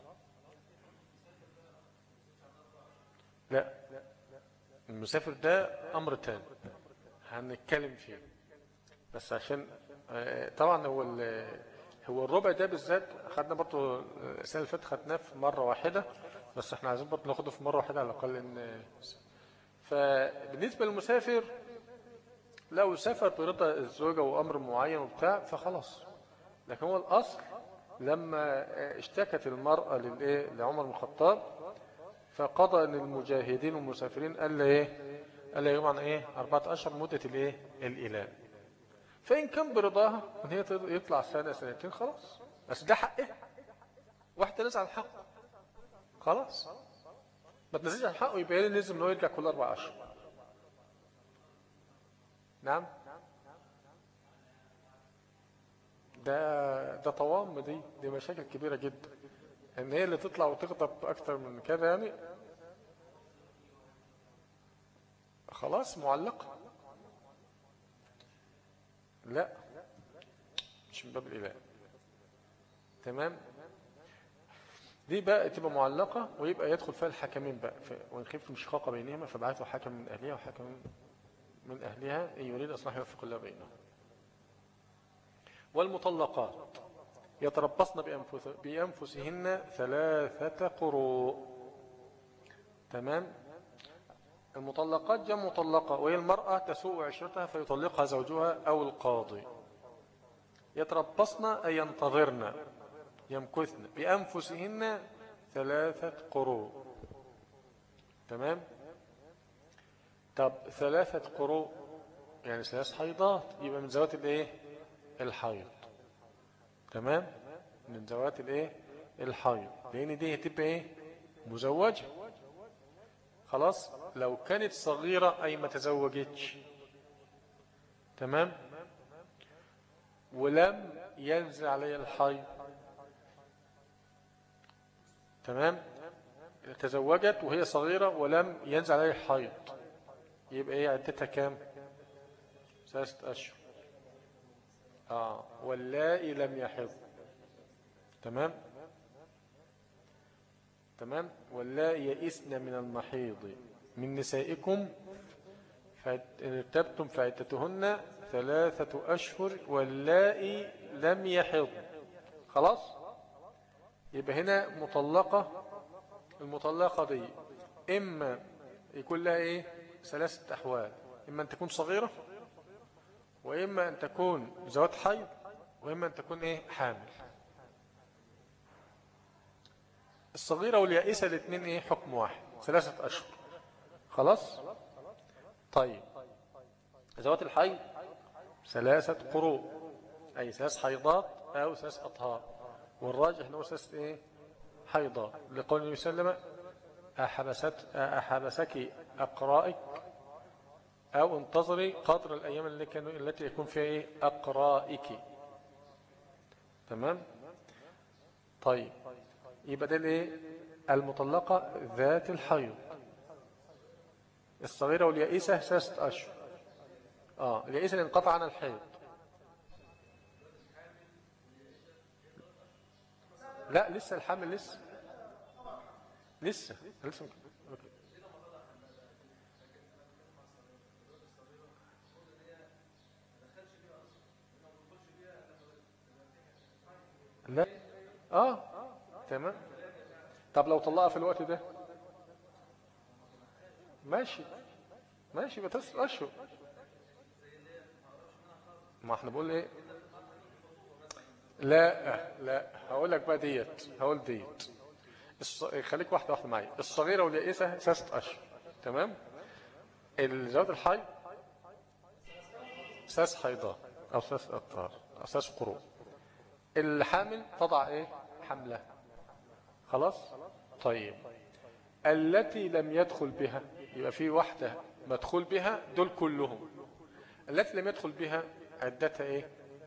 لا المسافر ده أمر تاني هنتكلم فيه بس عشان آه، طبعا هو هو الربع ده بالذات خدنا برضه السنه اللي فاتت خدناه في مره واحده بس احنا عايزين برضه ناخده في مره واحده على الاقل ان فبالنسبه للمسافر لو سافر برضا الزوجه وامر معين وبتاع فخلاص لكن هو الاصل لما اشتكت المراه للايه لعمر بن الخطاب فقضى ان المجاهدين والمسافرين قال له ايه قال لي عن ايه أربعة أشهر مدة الايه الإله فإن كان برضاها ان هي يطلع سنة سنتين خلاص بس ده حقه واحد تنزل عن حقه خلاص ما تنزلش عن حقه يبقى لازم انه يرجع كل أربع أشهر نعم ده ده طوام دي دي مشاكل كبيرة جدا ان هي اللي تطلع وتغضب اكتر من كده يعني خلاص معلقة لا مش من باب الإله تمام دي بقى تبقى معلقة ويبقى يدخل فيها الحكمين بقى وإن خفتم شقاق بينهما فبعثوا حكم من أهلها وحكم من أهلها إن يريد أصلاح يوفق الله بينهم والمطلقات يتربصن بأنفسهن ثلاثة قروء تمام المطلقات جمع مطلقة وهي المرأة تسوء عشرتها فيطلقها زوجها أو القاضي يتربصن أي ينتظرن يمكثن بأنفسهن ثلاثة قروء تمام طب ثلاثة قروء يعني ثلاث حيضات يبقى من ذوات الايه الحيض تمام من ذوات الايه الحيض لان دي هتبقى ايه مزوجة خلاص لو كانت صغيرة اي ما تزوجتش تمام ولم ينزل عليها الحيض تمام تزوجت وهي صغيرة ولم ينزل عليها الحيض يبقى ايه عدتها كام ثلاثة أشهر آه واللائي لم يحض تمام تمام واللائي يئسن من المحيض من نسائكم فارتبتم فعدتهن ثلاثة أشهر واللائي لم يحض خلاص يبقى هنا مطلقة المطلقة دي إما يكون لها إيه ثلاثة أحوال إما أن تكون صغيرة وإما أن تكون زوات حيض وإما أن تكون إيه حامل الصغيرة واليائسة الاثنين إيه حكم واحد ثلاثة أشهر خلاص طيب زوات الحيض ثلاثة قروء أي ثلاث حيضات أو ثلاث أطهار والراجح أنه ثلاث إيه حيضات لقول النبي صلى الله عليه وسلم أحبست أحبسك أقرائك أو انتظري قدر الأيام اللي كانوا التي يكون فيها إيه أقرائك تمام طيب يبقى ده الايه المطلقة ذات الحيض الصغيرة واليائسة ثلاثة أشهر آه اليائسة اللي انقطع عن الحيض لا لسه الحمل لسه لسه لسه لا اه تمام طب لو طلقها في الوقت ده ماشي ماشي بتس اشهر ما احنا بقول ايه لا لا هقول لك بقى ديت هقول ديت الص... خليك واحده واحده معايا الصغيره واليائسه ثلاثه اشهر تمام الزواج الحي ثلاث حيضات او ثلاث اطهار او ثلاث قروء الحامل تضع ايه حمله خلاص طيب التي لم يدخل بها يبقى في واحدة مدخول بها دول كلهم التي لم يدخل بها عدتها ايه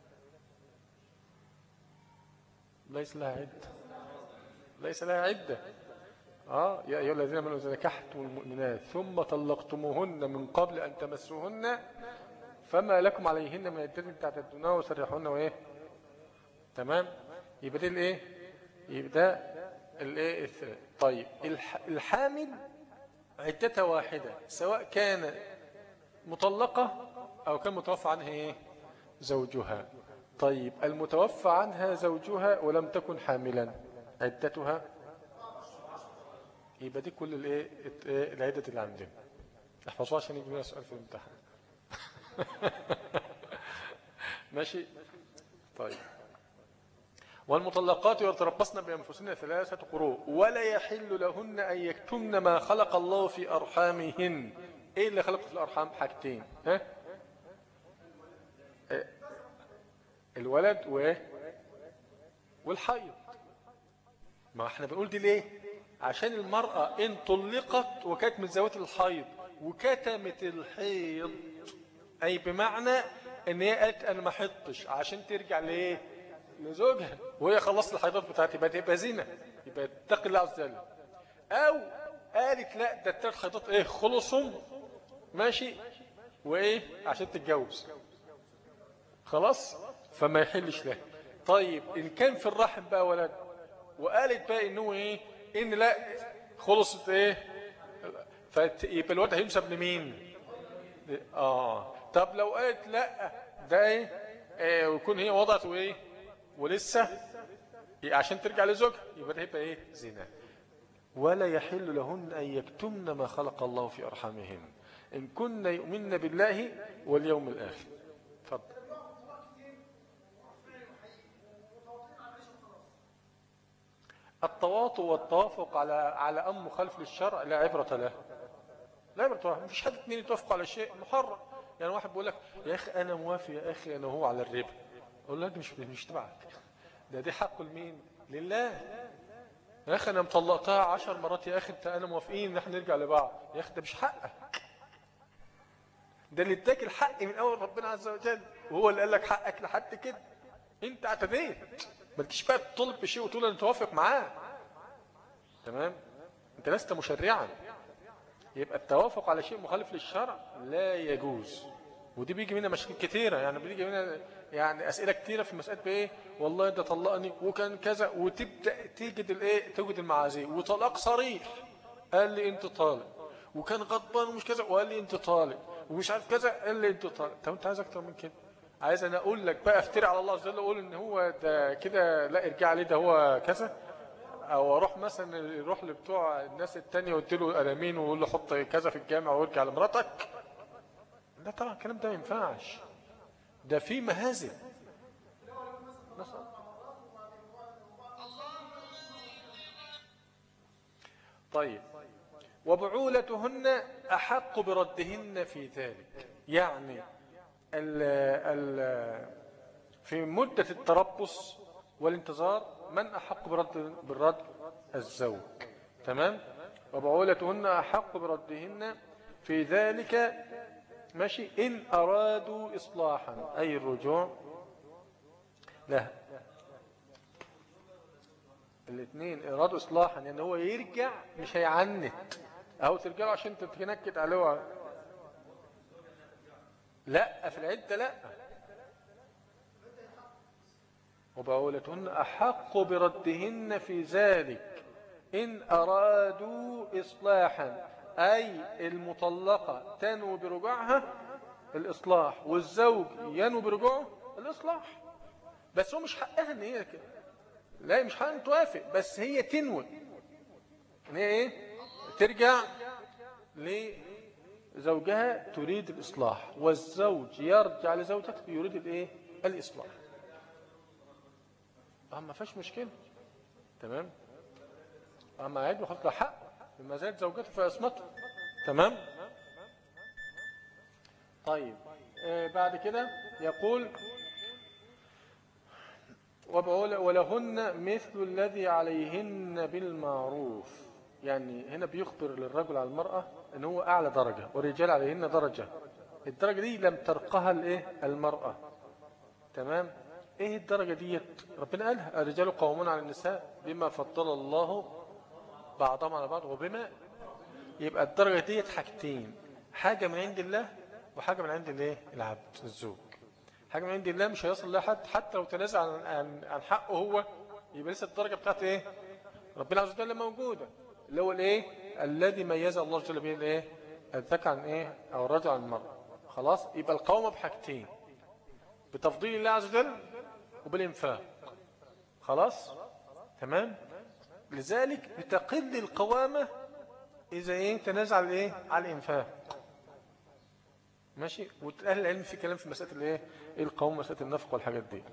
ليس لها عدة ليس لها عدة آه يا أيها الذين آمنوا إذا نكحتم المؤمنات ثم طلقتموهن من قبل أن تمسوهن فما لكم عليهن من عدة تعتدونها وسرحوهن وإيه تمام يبقى دي الإيه يبقى ده الإيه طيب الحامل عدتها واحدة سواء كان مطلقة أو كان متوفى عنها إيه زوجها طيب المتوفى عنها زوجها ولم تكن حاملا عدتها يبقى دي كل الايه العدة اللي عندنا احفظوها عشان يجي لنا سؤال في الامتحان ماشي طيب والمطلقات يتربصن بأنفسهن ثلاثة قروء ولا يحل لهن أن يكتمن ما خلق الله في أرحامهن إيه اللي خلق في الأرحام حاجتين ها؟ الولد و والحيض ما احنا بنقول دي ليه عشان المرأة ان طلقت وكانت من ذوات الحيض وكتمت الحيض اي بمعنى ان هي قالت انا ما حطش عشان ترجع لايه لزوجها وهي خلصت الحيضات بتاعتي يبقى تبقى زينة يبقى اتقي الله عز وجل او قالت لا ده التلات حيضات ايه خلصهم ماشي وايه عشان تتجوز خلاص فما يحلش له طيب ان كان في الرحم بقى ولد وقالت بقى انه ايه ان لا خلصت ايه فيبقى الولد هينسب لمين اه طب لو قالت لا ده ايه, إيه ويكون هي وضعته ايه ولسه عشان ترجع لزوجها يبقى ده يبقى ايه زنا ولا يحل لهن ان يكتمن ما خلق الله في ارحامهن ان كن يؤمن بالله واليوم الاخر اتفضل التواطؤ والتوافق على على امر مخالف للشرع لا عبره له لا عبره له مفيش حد اثنين يتوافقوا على شيء محرم يعني واحد بيقول لك يا أخي أنا موافق يا أخي أنا هو على الربا أقول له مش مش تبعك ده دي حق لمين لله يا أخي أنا مطلقتها عشر مرات يا أخي أنت أنا موافقين إن احنا نرجع لبعض يا أخي ده مش حقك ده اللي اداك الحق من أول ربنا عز وجل وهو اللي قال لك حقك لحد كده أنت اعتديت ما تجيش بقى تطلب بشيء وتقول أنا توافق معاه تمام أنت لست مشرعا يبقى التوافق على شيء مخالف للشرع لا يجوز ودي بيجي منها مشاكل كتيرة يعني بيجي منها يعني أسئلة كتيرة في مسألة بإيه والله ده طلقني وكان كذا وتبدأ تجد الإيه توجد المعازي وطلاق صريح قال لي أنت طالق وكان غضبان ومش كذا وقال لي أنت طالق ومش عارف كذا قال لي أنت طالق طب أنت عايز أكتر من كده عايز أنا أقول لك بقى افتري على الله عز وجل أقول إن هو ده كده لا ارجع عليه ده هو كذا او اروح مثلا يروح لبتوع الناس التانية واديله قلمين ويقول له حط كذا في الجامع وارجع لمراتك لا طبعا الكلام ده ما ينفعش ده في مهازل طيب وبعولتهن أحق بردهن في ذلك يعني ال ال في مدة التربص والانتظار من أحق برد بالرد الزوج تمام وبعولتهن أحق بردهن في ذلك ماشي إن أرادوا إصلاحا أي الرجوع لا الاثنين أرادوا إصلاحا يعني هو يرجع مش هيعنت أو ترجعوا عشان تتنكت عليه لا في العدة لا وبعولتهن أحق بردهن في ذلك إن أرادوا إصلاحا أي المطلقة تنو برجوعها الإصلاح والزوج ينو برجوعه الإصلاح بس هو مش حقها ان هي كده لا مش حقها ان توافق بس هي تنوي ان هي ايه ترجع لزوجها تريد الإصلاح والزوج يرجع لزوجته يريد الايه الإصلاح اه ما فيش مشكلة تمام اما عيد وخلاص حق بما زالت زوجته في عصمته تمام طيب آه بعد كده يقول ولهن مثل الذي عليهن بالمعروف يعني هنا بيخبر للرجل على المرأة ان هو اعلى درجة والرجال عليهن درجة الدرجة دي لم ترقها الايه المرأة تمام ايه الدرجة ديت ربنا قالها الرجال قوامون على النساء بما فضل الله بعضهم على بعض وبما يبقى الدرجة ديت حاجتين حاجة من عند الله وحاجة من عند الايه العبد الزوج حاجة من عند الله مش هيصل لها حد حتى لو تنازع عن, عن, عن حقه هو يبقى لسه الدرجة بتاعت ايه ربنا عز وجل موجودة اللي هو الايه الذي ميز الله عز وجل به الايه الذكر عن ايه او الرجل عن المرأة خلاص يبقى القومة بحاجتين بتفضيل الله عز وجل وبالانفاق خلاص تمام لذلك بتقل القوامة إذا إيه تنازع على إيه على الإنفاق ماشي وأهل العلم في كلام في مسألة الإيه القوم مسألة النفق والحاجات دي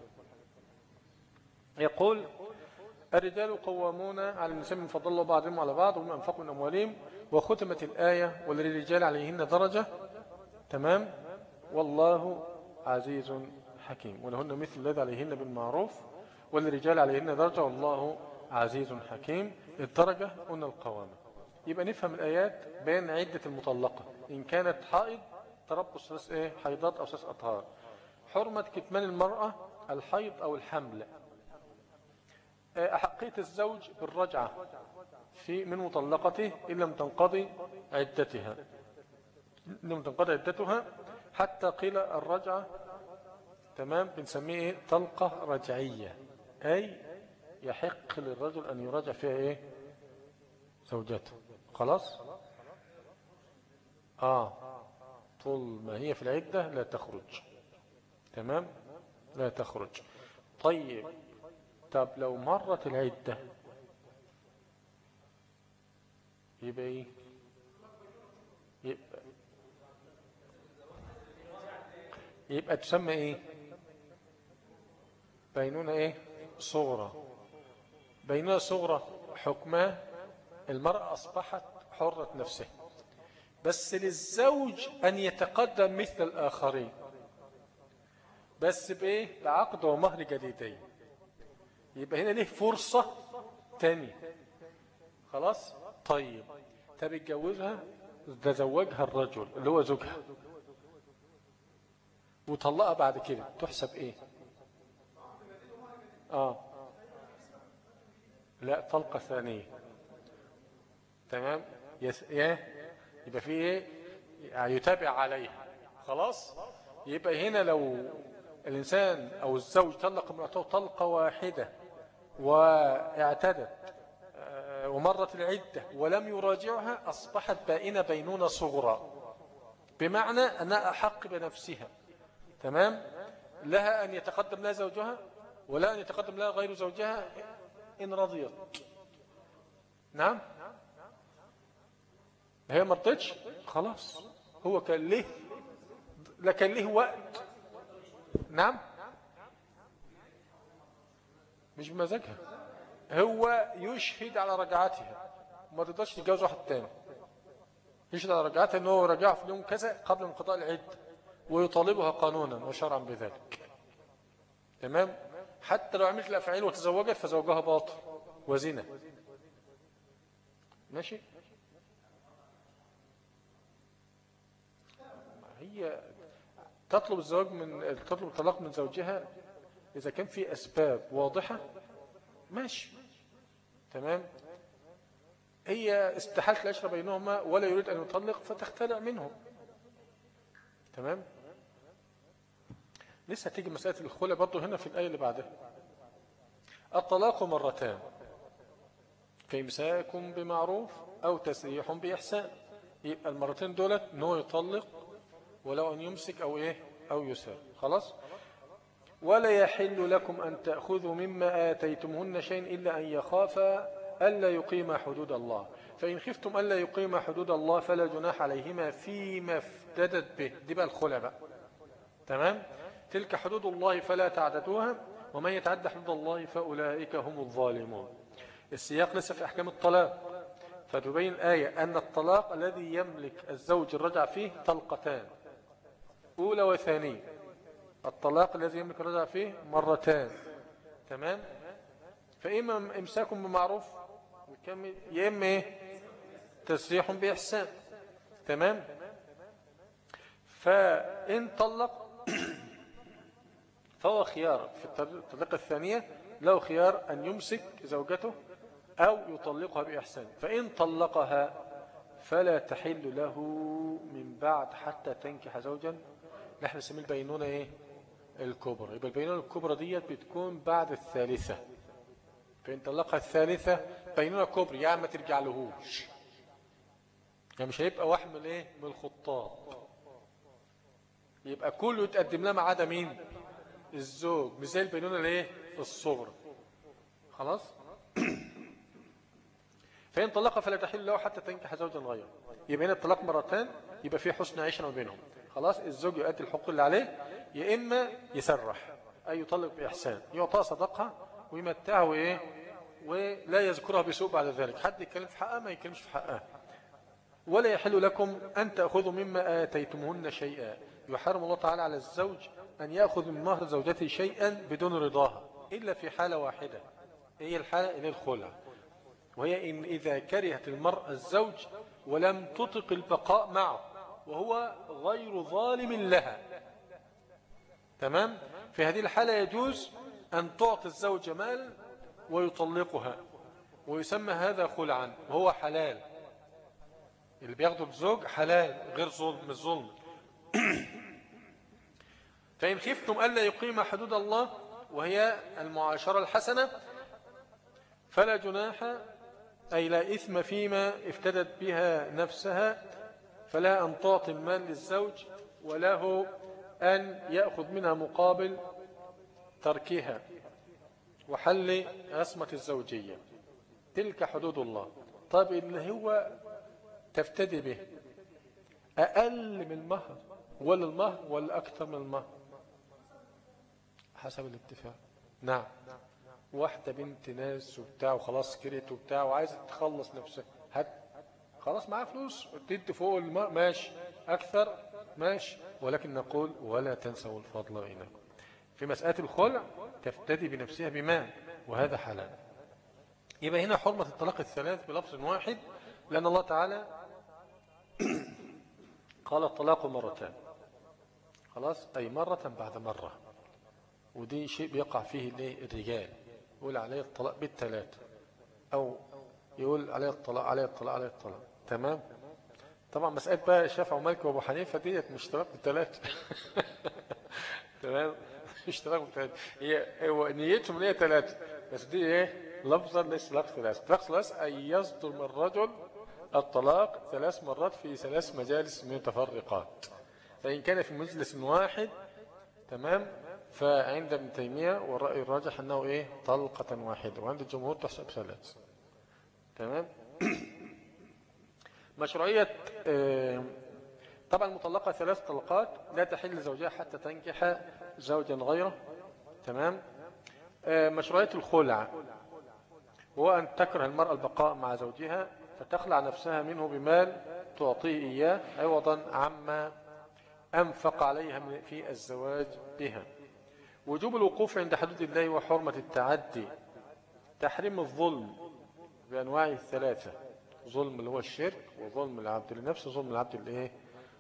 يقول الرجال قوامون على النساء من فضل الله بعضهم على بعض ومن أنفقوا من أموالهم وختمت الآية وللرجال عليهن درجة تمام والله عزيز حكيم ولهن مثل الذي عليهن بالمعروف وللرجال عليهن درجة والله عزيز حكيم الدرجة قلنا القوامة يبقى نفهم الآيات بين عدة المطلقة إن كانت حائض تربص ثلاث إيه حيضات أو ثلاث أطهار حرمة كتمان المرأة الحيض أو الحمل آه، أحقية الزوج بالرجعة في من مطلقته إن لم تنقضي عدتها إن لم تنقضي عدتها حتى قيل الرجعة تمام بنسميه إيه طلقة رجعية أي يحق للرجل أن يراجع فيها إيه زوجته خلاص آه طول ما هي في العدة لا تخرج تمام لا تخرج طيب طب لو مرت العدة يبقى ايه يبقى, يبقى تسمى ايه بينونة ايه صغرى بينها صغرى حكمها المرأة أصبحت حرة نفسها بس للزوج أن يتقدم مثل الآخرين بس بإيه بعقد ومهر جديدين يبقى هنا ليه فرصة تانية خلاص طيب طب يتجوزها تزوجها الرجل اللي هو زوجها وطلقها بعد كده تحسب ايه اه لا طلقة ثانية تمام يس... يبقى في ايه يتابع عليها خلاص يبقى هنا لو الإنسان أو الزوج طلق امرأته طلقة واحدة واعتدت آه، ومرت العدة ولم يراجعها أصبحت بائنة بينونة صغرى بمعنى أنها أحق بنفسها تمام لها أن يتقدم لها زوجها ولا أن يتقدم لها غير زوجها إن رضيت نعم هي ما رضتش خلاص هو كان له لكن له وقت نعم مش بمزاجها هو يشهد على رجعتها ما تقدرش تتجوز واحد تاني يشهد على رجعتها ان هو رجع في اليوم كذا قبل انقضاء العده ويطالبها قانونا وشرعا بذلك تمام حتى لو عملت الافعال وتزوجت فزوجها باطل وزنا ماشي هي تطلب الزواج من تطلب الطلاق من زوجها إذا كان في أسباب واضحة ماشي تمام هي استحالت العشرة بينهما ولا يريد أن يطلق فتختلع منهم تمام لسه تيجي مسألة الخلع برضه هنا في الآية اللي بعدها الطلاق مرتان فإمساك بمعروف أو تسريح بإحسان يبقى المرتين دولت نو يطلق ولو أن يمسك أو إيه أو يسر خلاص ولا يحل لكم أن تأخذوا مما آتيتمهن شيء إلا أن يخافا ألا يقيم حدود الله فإن خفتم ألا يقيم حدود الله فلا جناح عليهما فيما افتدت به دي بقى الخلع بقى تمام تلك حدود الله فلا تعددوها ومن يتعد حدود الله فأولئك هم الظالمون السياق لسه في أحكام الطلاق فتبين آية أن الطلاق الذي يملك الزوج الرجع فيه طلقتان أولى وثانية الطلاق الذي يملك الرجع فيه مرتان تمام فإما إمساك بمعروف يا إما إيه تسريح بإحسان تمام فإن طلق فهو خيار في الطريقة الثانية له خيار أن يمسك زوجته أو يطلقها بإحسان فإن طلقها فلا تحل له من بعد حتى تنكح زوجا نحن نسميه البينونة ايه الكبرى يبقى البينونة الكبرى ديت بتكون بعد الثالثة فإن طلقها الثالثة بينونة كبرى يعني ما ترجع لهوش يعني مش هيبقى واحد من ايه من الخطاب يبقى كله يتقدم لها ما عدا مين الزوج مش زي البينونة الايه الصغرى خلاص فإن طلقها فلا تحل له حتى تنكح زوجا غيره يبقى هنا الطلاق مرتان يبقى في حسن عيشة ما بينهم خلاص الزوج يؤدي الحقوق اللي عليه يا إما يسرح أي يطلق بإحسان يعطى صدقها ويمتعه إيه ولا يذكرها بسوء بعد ذلك حد يتكلم في حقها ما يتكلمش في حقها ولا يحل لكم أن تأخذوا مما آتيتمهن شيئا يحرم الله تعالى على الزوج أن يأخذ من مهر زوجته شيئا بدون رضاها إلا في حالة واحدة هي الحالة إلى الخلع وهي إن إذا كرهت المرأة الزوج ولم تطق البقاء معه وهو غير ظالم لها تمام في هذه الحالة يجوز أن تعطي الزوج مال ويطلقها ويسمى هذا خلعا وهو حلال اللي بياخده الزوج حلال غير ظلم مش ظلم فإن خفتم ألا يقيم حدود الله وهي المعاشرة الحسنة فلا جناح أي لا إثم فيما افتدت بها نفسها فلا أن تعطي المال للزوج وله أن يأخذ منها مقابل تركها وحل أسمة الزوجية تلك حدود الله طيب اللي هو تفتدي به أقل من المهر ولا المهر ولا أكثر من المهر حسب الاتفاق نعم واحدة بنت ناس وبتاع وخلاص كرهت وبتاع وعايزة تخلص نفسها هات خلاص معاه فلوس تدي فوق الماء ماشي أكثر ماشي ولكن نقول ولا تنسوا الفضل بينكم في مسألة الخلع تفتدي بنفسها بمال وهذا حلال يبقى هنا حرمة الطلاق الثلاث بلفظ واحد لأن الله تعالى قال الطلاق مرتان خلاص أي مرة بعد مرة ودي شيء بيقع فيه الرجال يقول عليه الطلاق بالثلاثة أو يقول عليه الطلاق عليه الطلاق عليه الطلاق تمام طبعا مسألة بقى الشافعي ومالك وابو حنيفة ديت مش طلاق بالثلاثة تمام مش طلاق بالثلاثة هي هو نيتهم ان هي ثلاثة بس دي ايه لفظا ليس طلاق ثلاثة طلاق ثلاثة أن يصدر من الرجل الطلاق ثلاث مرات في ثلاث مجالس متفرقات فإن كان في مجلس واحد تمام فعند ابن تيمية والرأي الراجح أنه إيه طلقة واحدة وعند الجمهور تحسب ثلاث تمام مشروعية آه، طبعا المطلقة ثلاث طلقات لا تحل لزوجها حتى تنكح زوجا غيره تمام آه، مشروعية الخلع هو أن تكره المرأة البقاء مع زوجها فتخلع نفسها منه بمال تعطيه إياه عوضا عما أنفق عليها في الزواج بها وجوب الوقوف عند حدود الله وحرمة التعدي تحريم الظلم بأنواعه الثلاثة ظلم اللي هو الشرك وظلم العبد لنفسه وظلم العبد لإيه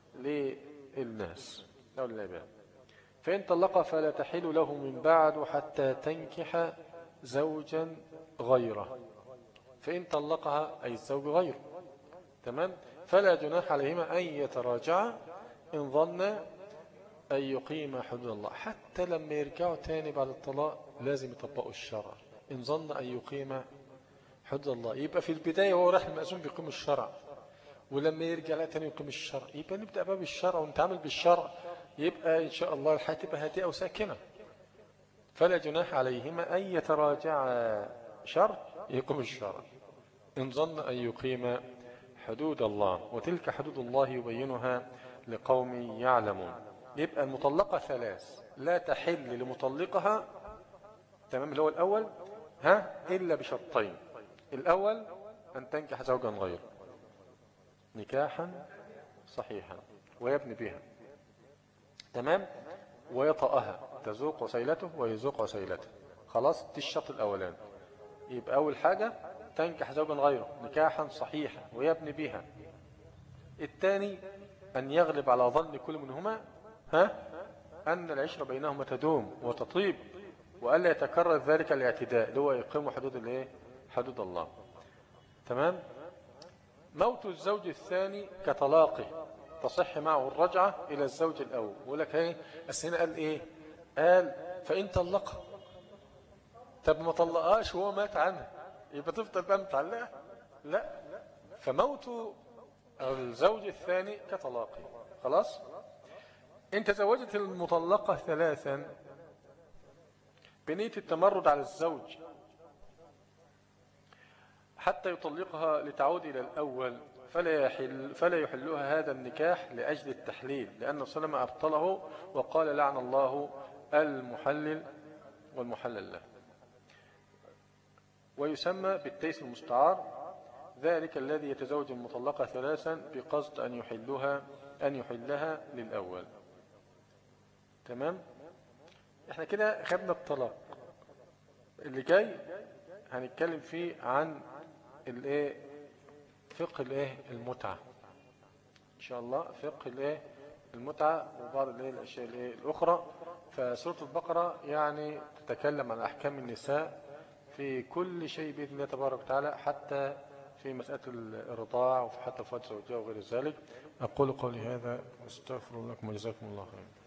للناس أو للعباد فإن طلق فلا تحل له من بعد حتى تنكح زوجا غيره فإن طلقها أي الزوج غيره تمام فلا جناح عليهما أن يتراجعا إن ظن أن يقيم حدود الله حتى لما يرجعوا تاني بعد الطلاق لازم يطبقوا الشرع إن ظن أن يقيم حدود الله يبقى في البداية هو راح المأزوم بيقيم الشرع ولما يرجع لا تاني يقيم الشرع يبقى نبدأ باب الشرع ونتعامل بالشرع يبقى إن شاء الله الحياة تبقى هادئة وساكنة فلا جناح عليهما أن يتراجع شر يقيم الشرع إن ظن أن يقيم حدود الله وتلك حدود الله يبينها لقوم يعلمون يبقى المطلقة ثلاث لا تحل لمطلقها تمام اللي هو الأول ها إلا بشرطين الأول أن تنكح زوجا غيره نكاحا صحيحا ويبني بها تمام ويطأها تذوق وسيلته ويذوق وسيلته خلاص دي الشرط الأولاني يبقى أول حاجة تنكح زوجا غيره نكاحا صحيحا ويبني بها الثاني أن يغلب على ظن كل منهما ها أن العشرة بينهما تدوم وتطيب وألا يتكرر ذلك الاعتداء اللي هو يقيم حدود الايه حدود الله تمام موت الزوج الثاني كطلاقه تصح معه الرجعة إلى الزوج الأول يقول لك هي السنة قال إيه قال فإن طلقها طب ما طلقهاش وهو مات عنها يبقى تفضل بقى متعلقة لا فموت الزوج الثاني كطلاقه خلاص إن تزوجت المطلقة ثلاثا بنية التمرد على الزوج حتى يطلقها لتعود إلى الأول فلا, يحل فلا يحلها هذا النكاح لأجل التحليل لأن السلام أبطله وقال لعن الله المحلل والمحلل له ويسمى بالتيس المستعار ذلك الذي يتزوج المطلقة ثلاثا بقصد أن يحلها أن يحلها للأول تمام احنا كده خدنا الطلاق اللي جاي هنتكلم فيه عن الايه فقه الايه المتعة ان شاء الله فقه الايه المتعة وبعض الايه الاشياء الايه الاخرى فسورة البقرة يعني تتكلم عن احكام النساء في كل شيء بإذن الله تبارك وتعالى حتى في مسألة الرضاع وحتى فوات زوجها وغير ذلك أقول قولي هذا استغفر لكم وجزاكم الله خير